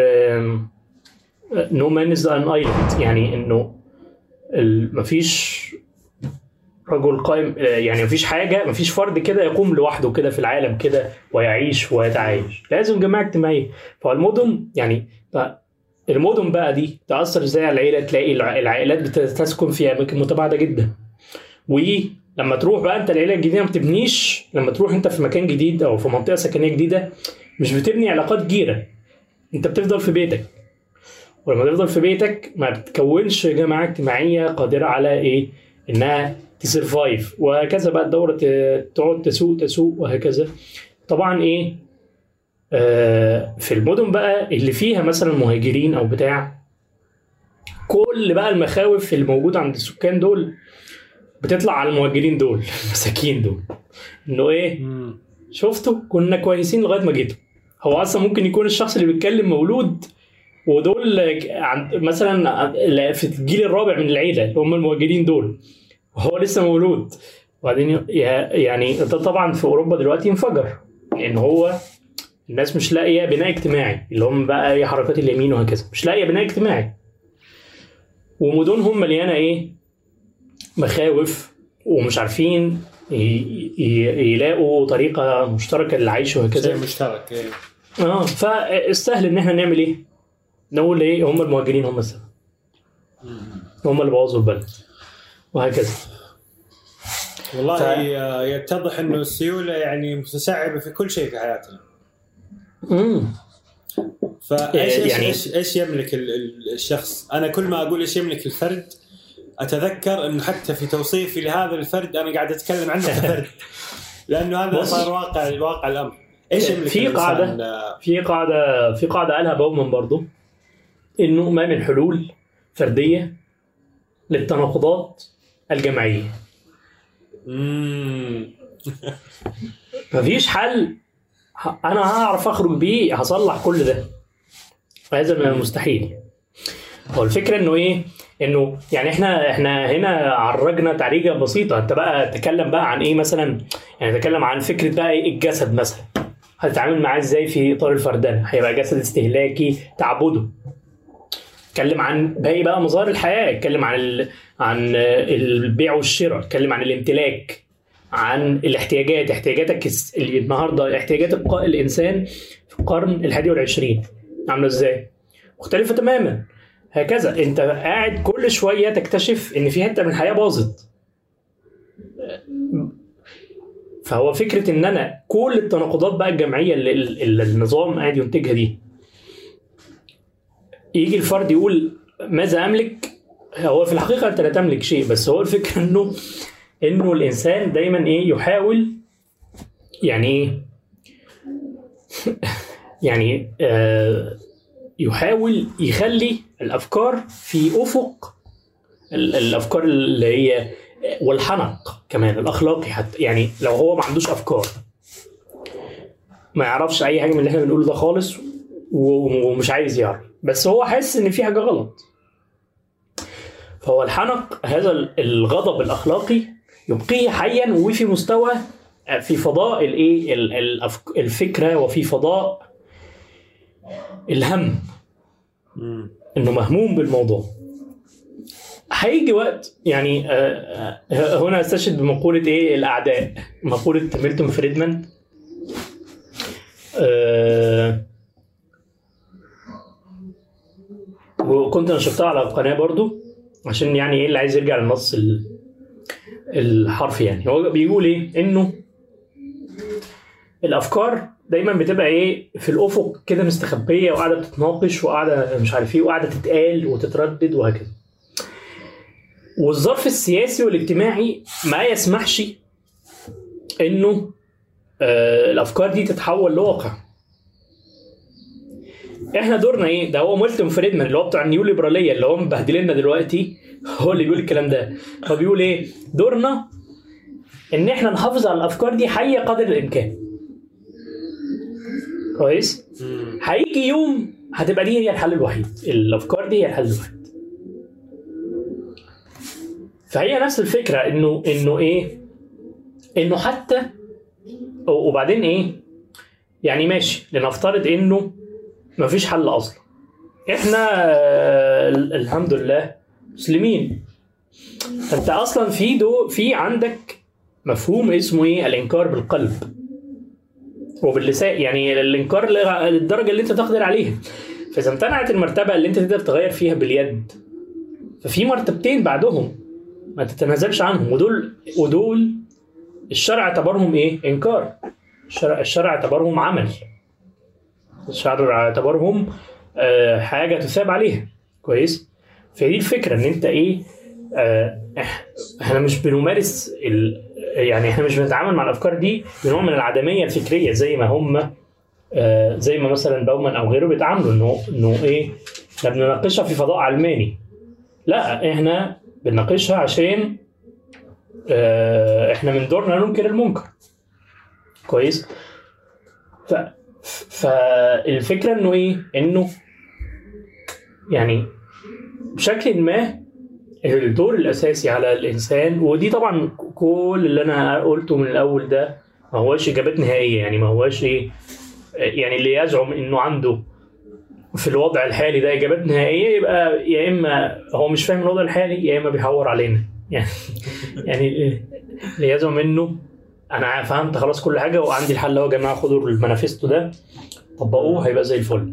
نو مان از ان ايلاند يعني انه ال- مفيش رجل قائم آه، يعني مفيش حاجه مفيش فرد كده يقوم لوحده كده في العالم كده ويعيش ويتعايش لازم جماعه اجتماعيه فالمدن يعني ف- المدن بقى دي تاثر ازاي على العيله تلاقي الع- العائلات بتسكن في اماكن متباعده جدا ولما تروح بقى انت العيله الجديده ما بتبنيش لما تروح انت في مكان جديد او في منطقه سكنيه جديده مش بتبني علاقات جيره انت بتفضل في بيتك ولما تفضل في بيتك ما بتكونش جماعه اجتماعيه قادره على ايه انها تسرفايف وهكذا بقى الدوره ت- تقعد تسوق تسوق وهكذا طبعا ايه آه في المدن بقى اللي فيها مثلا مهاجرين او بتاع كل بقى المخاوف اللي موجوده عند السكان دول بتطلع على المهاجرين دول المساكين دول انه ايه شفتوا كنا كويسين لغايه ما جيتوا هو اصلا ممكن يكون الشخص اللي بيتكلم مولود ودول عند مثلا في الجيل الرابع من العيله اللي هم المهاجرين دول وهو لسه مولود وبعدين ي- يعني ده طبعا في اوروبا دلوقتي انفجر لان هو الناس مش لاقيه بناء اجتماعي اللي هم بقى ايه حركات اليمين وهكذا مش لاقيه بناء اجتماعي ومدنهم مليانه ايه مخاوف ومش عارفين ي- ي- يلاقوا طريقه مشتركه للعيش وهكذا شيء مشترك إيه. اه فالسهل ان احنا نعمل ايه؟ نقول ايه هم المهاجرين هم السبب هم اللي بوظوا البلد وهكذا والله ف- آه، يتضح انه السيوله يعني متشعبه في كل شيء في حياتنا امم فايش إيه، ايش يعني- ايش ايش يملك ال- ال- الشخص؟ انا كل ما اقول ايش يملك الفرد اتذكر انه حتى في توصيفي لهذا الفرد انا قاعد اتكلم عنه كفرد لانه هذا بص. صار واقع واقع الامر ايش يملك في الإنسان؟ قاعدة. آه، في قاعده في قاعده قالها باومان برضو انه ما من حلول فرديه للتناقضات الجماعيه مم. مفيش حل ه- انا هعرف اخرج بيه هصلح كل ده هذا من المستحيل هو الفكره انه ايه انه يعني احنا احنا هنا عرجنا تعريجه بسيطه انت بقى تكلم بقى عن ايه مثلا يعني تكلم عن فكره بقى ايه الجسد مثلا هتتعامل معاه ازاي في اطار الفردانه هيبقى جسد استهلاكي تعبده اتكلم عن باقي بقى مظاهر الحياه اتكلم عن ال... عن البيع والشراء اتكلم عن الامتلاك عن الاحتياجات احتياجاتك الس- اللي النهارده احتياجات الق- الانسان في القرن الحادي والعشرين عامله ازاي؟ مختلفه تماما هكذا انت قاعد كل شويه تكتشف ان في حته من الحياه باظت فهو فكره ان انا كل التناقضات بقى الجمعيه اللي, اللي النظام قاعد ينتجها دي يجي الفرد يقول ماذا املك هو في الحقيقه انت لا تملك شيء بس هو الفكره انه انه الانسان دايما ايه يحاول يعني ايه يعني آه يحاول يخلي الافكار في افق ال- الافكار اللي هي والحنق كمان الاخلاقي حتى يعني لو هو ما عندوش افكار ما يعرفش اي حاجه من اللي احنا بنقوله ده خالص و- ومش عايز يعرف بس هو حاسس ان في حاجه غلط فهو الحنق هذا ال- الغضب الاخلاقي يبقيه حيا وفي مستوى في فضاء الايه ال- الأفك- الفكره وفي فضاء الهم انه مهموم بالموضوع هيجي وقت يعني آه، آه، هنا استشهد بمقوله ايه الاعداء مقوله ميلتون فريدمان آه، وكنت نشرتها على القناه برضو عشان يعني ايه اللي عايز يرجع للنص ال- الحرفي يعني هو بيقول ايه انه الافكار دايما بتبقى ايه في الافق كده مستخبيه وقاعده بتتناقش وقاعده مش عارف ايه وقاعده تتقال وتتردد وهكذا والظرف السياسي والاجتماعي ما يسمحش انه آه الافكار دي تتحول لواقع احنا دورنا ايه ده هو ميلتون فريدمان اللي هو بتاع النيو ليبراليه اللي هو مبهدلنا دلوقتي هو اللي بيقول الكلام ده هو بيقول ايه دورنا ان احنا نحافظ على الافكار دي حيه قدر الامكان كويس هيجي يوم هتبقى دي هي الحل الوحيد الافكار دي هي الحل الوحيد فهي نفس الفكره انه انه ايه انه حتى وبعدين ايه يعني ماشي لنفترض انه مفيش حل اصلا احنا آه، الحمد لله مسلمين فانت اصلا في دو في عندك مفهوم اسمه ايه الانكار بالقلب وباللسان يعني الانكار ل- للدرجه اللي انت تقدر عليها فاذا امتنعت المرتبه اللي انت تقدر تغير فيها باليد ففي مرتبتين بعدهم ما تتنازلش عنهم ودول ودول الشرع اعتبرهم ايه انكار الشرع الشرع اعتبرهم عمل الشرع اعتبرهم آه، حاجه تثاب عليها كويس فدي الفكره ان انت ايه آه، إح- احنا مش بنمارس ال... يعني احنا مش بنتعامل مع الافكار دي بنوع من العدميه الفكريه زي ما هم آه، زي ما مثلا باومان او غيره بيتعاملوا انه انه ايه احنا بنناقشها في فضاء علماني لا احنا بنناقشها عشان آه، احنا من دورنا ننكر المنكر كويس ف فالفكره انه ايه انه يعني بشكل ما الدور الاساسي على الانسان ودي طبعا كل اللي انا قلته من الاول ده ما هواش اجابات نهائيه يعني ما هواش ايه يعني اللي يزعم انه عنده في الوضع الحالي ده اجابات نهائيه يبقى يا اما هو مش فاهم الوضع الحالي يا اما بيحور علينا يعني يعني اللي يزعم انه انا فهمت خلاص كل حاجه وعندي الحل اهو يا جماعه خدوا المانيفستو ده طبقوه هيبقى زي الفل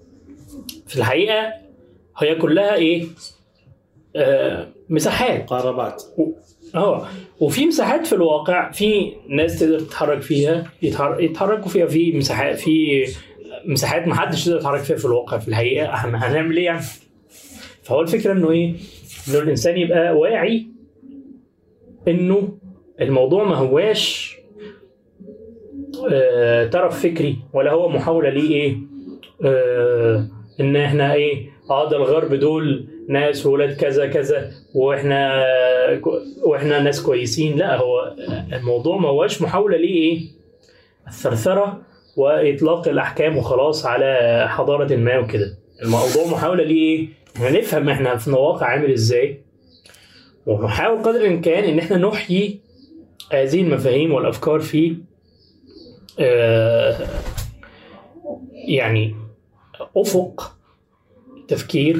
في الحقيقه هي كلها ايه آه مساحات مقاربات اه وفي مساحات في الواقع في ناس تقدر تتحرك فيها يتحر- يتحركوا فيها في مساحات في مساحات ما حدش يقدر يتحرك فيها في الواقع في الحقيقه احنا هنعمل ايه يعني؟ فهو الفكره انه ايه؟ انه الانسان يبقى واعي انه الموضوع ما هواش آه طرف فكري ولا هو محاوله ليه ايه؟ آه ان احنا ايه؟ اه ده الغرب دول ناس ولاد كذا كذا واحنا واحنا ناس كويسين لا هو الموضوع ما هواش محاوله ليه ايه؟ الثرثره واطلاق الاحكام وخلاص على حضاره ما وكده الموضوع محاوله ليه ايه؟ احنا نفهم احنا في الواقع عامل ازاي ونحاول قدر الامكان ان احنا نحيي هذه المفاهيم والافكار في آه، يعني افق تفكير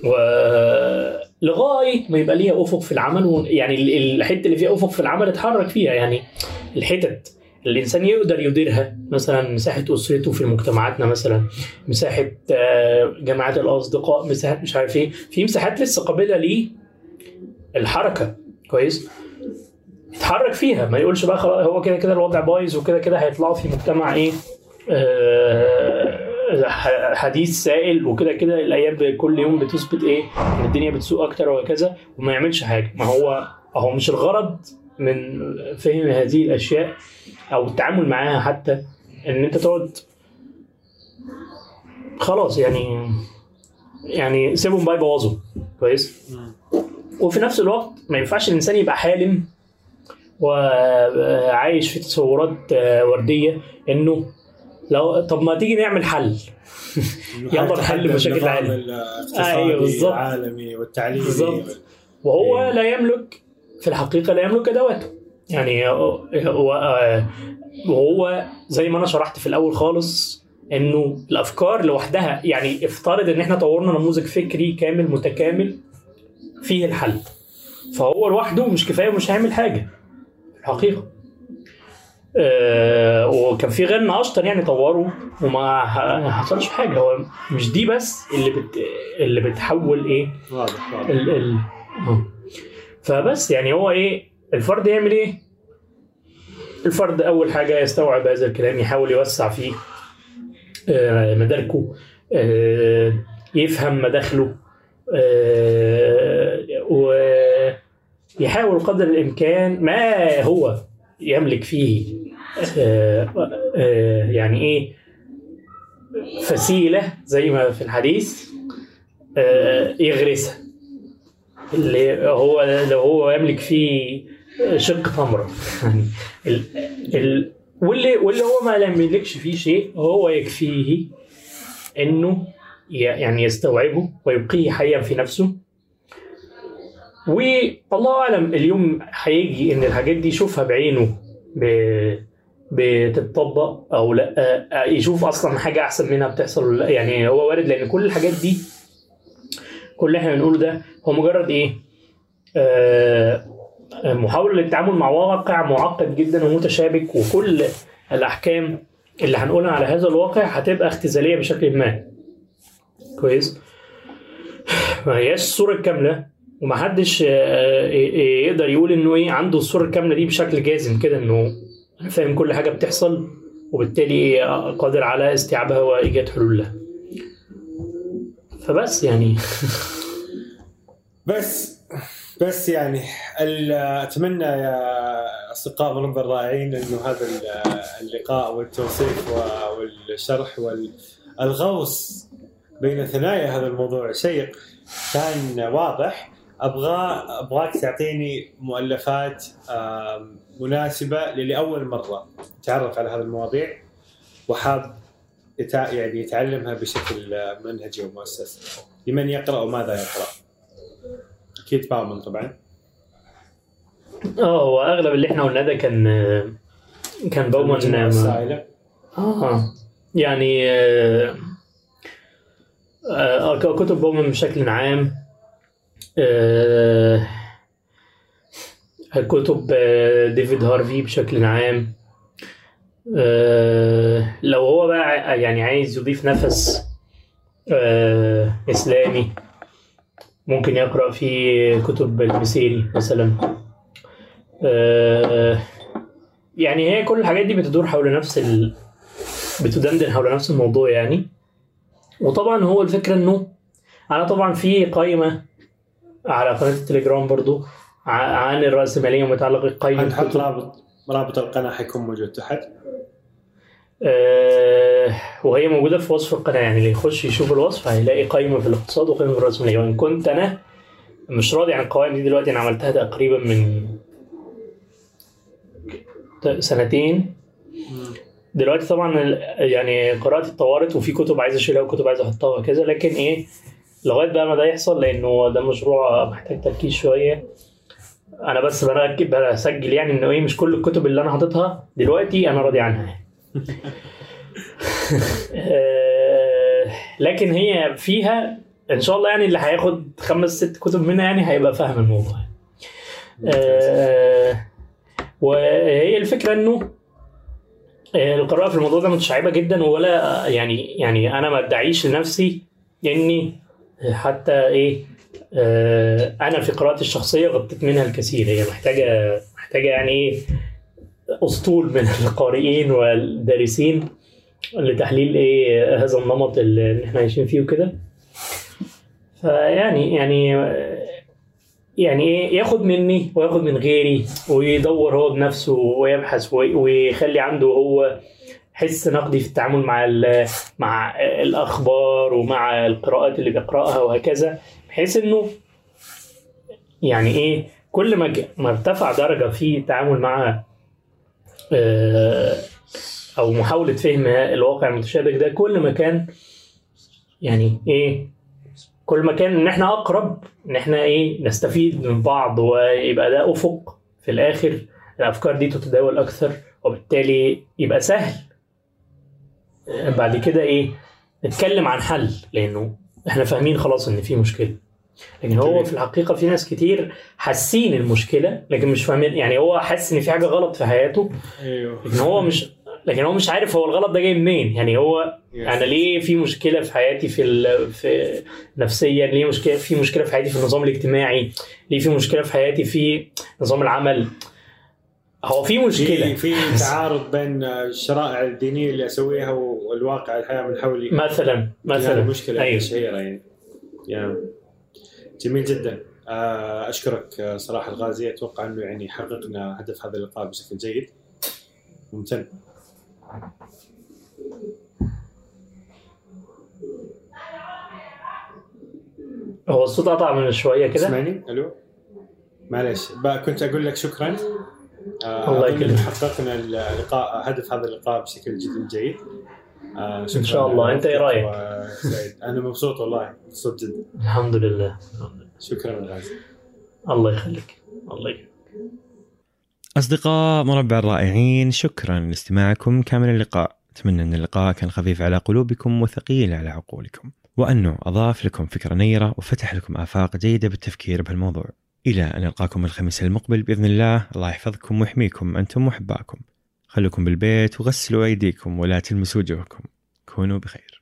ولغايه ما يبقى ليها افق في العمل و- يعني ال- الحته اللي فيها افق في العمل اتحرك فيها يعني الحتت اللي الانسان يقدر يديرها مثلا مساحه اسرته في مجتمعاتنا مثلا مساحه آه، جماعات الاصدقاء مساحه مش عارف ايه في مساحات لسه قابله للحركه كويس يتحرك فيها ما يقولش بقى خلاص هو كده كده الوضع بايظ وكده كده هيطلعوا في مجتمع ايه آه، ح- حديث سائل وكده كده الايام كل يوم بتثبت ايه ان الدنيا بتسوء اكتر وهكذا وما يعملش حاجه ما هو هو مش الغرض من فهم هذه الاشياء او التعامل معاها حتى ان انت تقعد خلاص يعني يعني سيبهم بقى يبوظوا كويس وفي نفس الوقت ما ينفعش الانسان يبقى حالم وعايش في تصورات آه، ورديه انه لو طب ما تيجي نعمل حل يلا نحل مشاكل العالم. الاقتصادي أيوة بالظبط. العالمي والتعليمي بالظبط. وهو إيه. لا يملك في الحقيقه لا يملك ادواته يعني هو آه، وهو زي ما انا شرحت في الاول خالص انه الافكار لوحدها يعني افترض ان احنا طورنا نموذج فكري كامل متكامل فيه الحل فهو لوحده مش كفايه ومش هيعمل حاجه في الحقيقه آه وكان في غيرنا اشطر يعني طوروا وما ح- حصلش حاجه هو مش دي بس اللي بت اللي بتحول ايه واضح واضح ال ال آه. فبس يعني هو ايه الفرد يعمل ايه الفرد اول حاجه يستوعب هذا الكلام يحاول يوسع فيه آه، مداركه آه، يفهم مداخله آه، ويحاول قدر الامكان ما هو يملك فيه آه، آه، يعني ايه فسيله زي ما في الحديث آه، يغرسها اللي هو لو هو يملك فيه شق تمره يعني ال ال واللي واللي هو ما لم يملكش فيه شيء هو يكفيه انه ي- يعني يستوعبه ويبقيه حيا في نفسه والله اعلم اليوم هيجي ان الحاجات دي يشوفها بعينه ب- بتطبق او لا يشوف اصلا حاجه احسن منها بتحصل ولا لا يعني هو وارد لان كل الحاجات دي كل اللي احنا بنقوله ده هو مجرد ايه؟ آه محاولة للتعامل مع واقع معقد جدا ومتشابك وكل الأحكام اللي هنقولها على هذا الواقع هتبقى اختزالية بشكل ما كويس ما هياش الصورة الكاملة ومحدش آه، يقدر يقول انه ايه عنده الصورة الكاملة دي بشكل جازم كده انه أنا فاهم كل حاجة بتحصل وبالتالي قادر على استيعابها وإيجاد حلول لها فبس يعني بس بس يعني ال- اتمنى يا اصدقاء منبر الرائعين انه هذا ال- اللقاء والتوصيف و- والشرح والغوص بين ثنايا هذا الموضوع شيق كان واضح ابغى ابغاك تعطيني مؤلفات آم، مناسبه للي اول مره يتعرف على هذه المواضيع وحاب يتع... يعني يتعلمها بشكل آه، منهجي ومؤسسي لمن يقرا وماذا يقرا اكيد باومن طبعا اه هو اغلب اللي احنا قلناه ده كان كان المجموعة بومان السائله اه يعني آه آه كتب بومان بشكل عام آه كتب آه، ديفيد هارفي بشكل عام آه لو هو بقى يعني عايز يضيف نفس آه اسلامي ممكن يقرا في كتب المسيري مثلا آه يعني هي كل الحاجات دي بتدور حول نفس ال... بتدندن حول نفس الموضوع يعني وطبعا هو الفكره انه انا طبعا في قائمه على قناه التليجرام برضو ع- عن الرأسمالية ومتعلقة قائمة هنحط كتب رابط رابط القناه حيكون موجود تحت آه، وهي موجودة في وصف القناة يعني اللي يخش يشوف الوصف هيلاقي قائمة في الاقتصاد وقائمة في الرأسمالية وإن كنت أنا مش راضي عن القوائم دي دلوقتي أنا عملتها تقريبا من سنتين دلوقتي طبعا ال- يعني قراءتي اتطورت وفي كتب عايز اشيلها وكتب عايز احطها وكذا لكن ايه لغايه بقى ما ده يحصل لانه ده مشروع محتاج تركيز شويه انا بس بركب بسجل يعني انه ايه مش كل الكتب اللي انا حاططها دلوقتي انا راضي عنها آه، لكن هي فيها ان شاء الله يعني اللي هياخد خمس ست كتب منها يعني هيبقى فاهم الموضوع آه، وهي الفكره انه آه، القراءه في الموضوع ده متشعبه جدا ولا يعني يعني انا ما ادعيش لنفسي اني حتى ايه آه، انا في قراءتي الشخصيه غطيت منها الكثير هي محتاجه محتاجه يعني ايه اسطول من القارئين والدارسين لتحليل ايه هذا النمط اللي احنا عايشين فيه وكده فيعني يعني يعني ايه ياخد مني وياخد من غيري ويدور هو بنفسه ويبحث وي- ويخلي عنده هو حس نقدي في التعامل مع ال- مع الاخبار ومع القراءات اللي بيقراها وهكذا بحيث انه يعني ايه كل ما ج- ما ارتفع درجه في التعامل مع آه، او محاوله فهم الواقع المتشابك ده كل ما كان يعني ايه كل ما كان ان احنا اقرب ان احنا ايه نستفيد من بعض ويبقى ده افق في الاخر الافكار دي تتداول اكثر وبالتالي يبقى سهل آه، بعد كده ايه نتكلم عن حل لانه احنا فاهمين خلاص ان في مشكله لكن هو جميل. في الحقيقه في ناس كتير حاسين المشكله لكن مش فاهمين يعني هو حاسس ان في حاجه غلط في حياته ايوه لكن هو مش لكن هو مش عارف هو الغلط ده جاي منين يعني هو انا ليه في مشكله في حياتي في ال... في نفسيا ليه مشكله في مشكله في حياتي في النظام الاجتماعي ليه في مشكله في حياتي في نظام العمل هو في مشكله في في تعارض بين الشرائع الدينيه اللي اسويها والواقع الحياه من حولي مثلا هذه مثلا مشكله أيوه. شهيره يعني يا. جميل جدا آه، اشكرك آه، صراحه الغازي اتوقع انه يعني حققنا هدف هذا اللقاء بشكل جيد ممتن هو الصوت قطع من شويه كده تسمعني الو معلش بقى كنت اقول لك شكرا آه، الله أظن إن يكرمك. حققنا اللقاء هدف هذا اللقاء بشكل جدا جيد آه، شكرا إن شاء الله. أنت إيه رأيك؟ وسعيد. انا مبسوط والله مبسوط جدا الحمد لله شكرا الغازي الله يخليك الله يخليك أصدقاء مربع الرائعين شكرا لاستماعكم كامل اللقاء أتمنى أن اللقاء كان خفيف على قلوبكم وثقيل على عقولكم وأنه أضاف لكم فكرة نيرة وفتح لكم آفاق جيدة بالتفكير بهالموضوع إلى أن نلقاكم الخميس المقبل بإذن الله الله يحفظكم ويحميكم أنتم وأحباكم خلوكم بالبيت وغسلوا أيديكم ولا تلمسوا وجوهكم كونوا بخير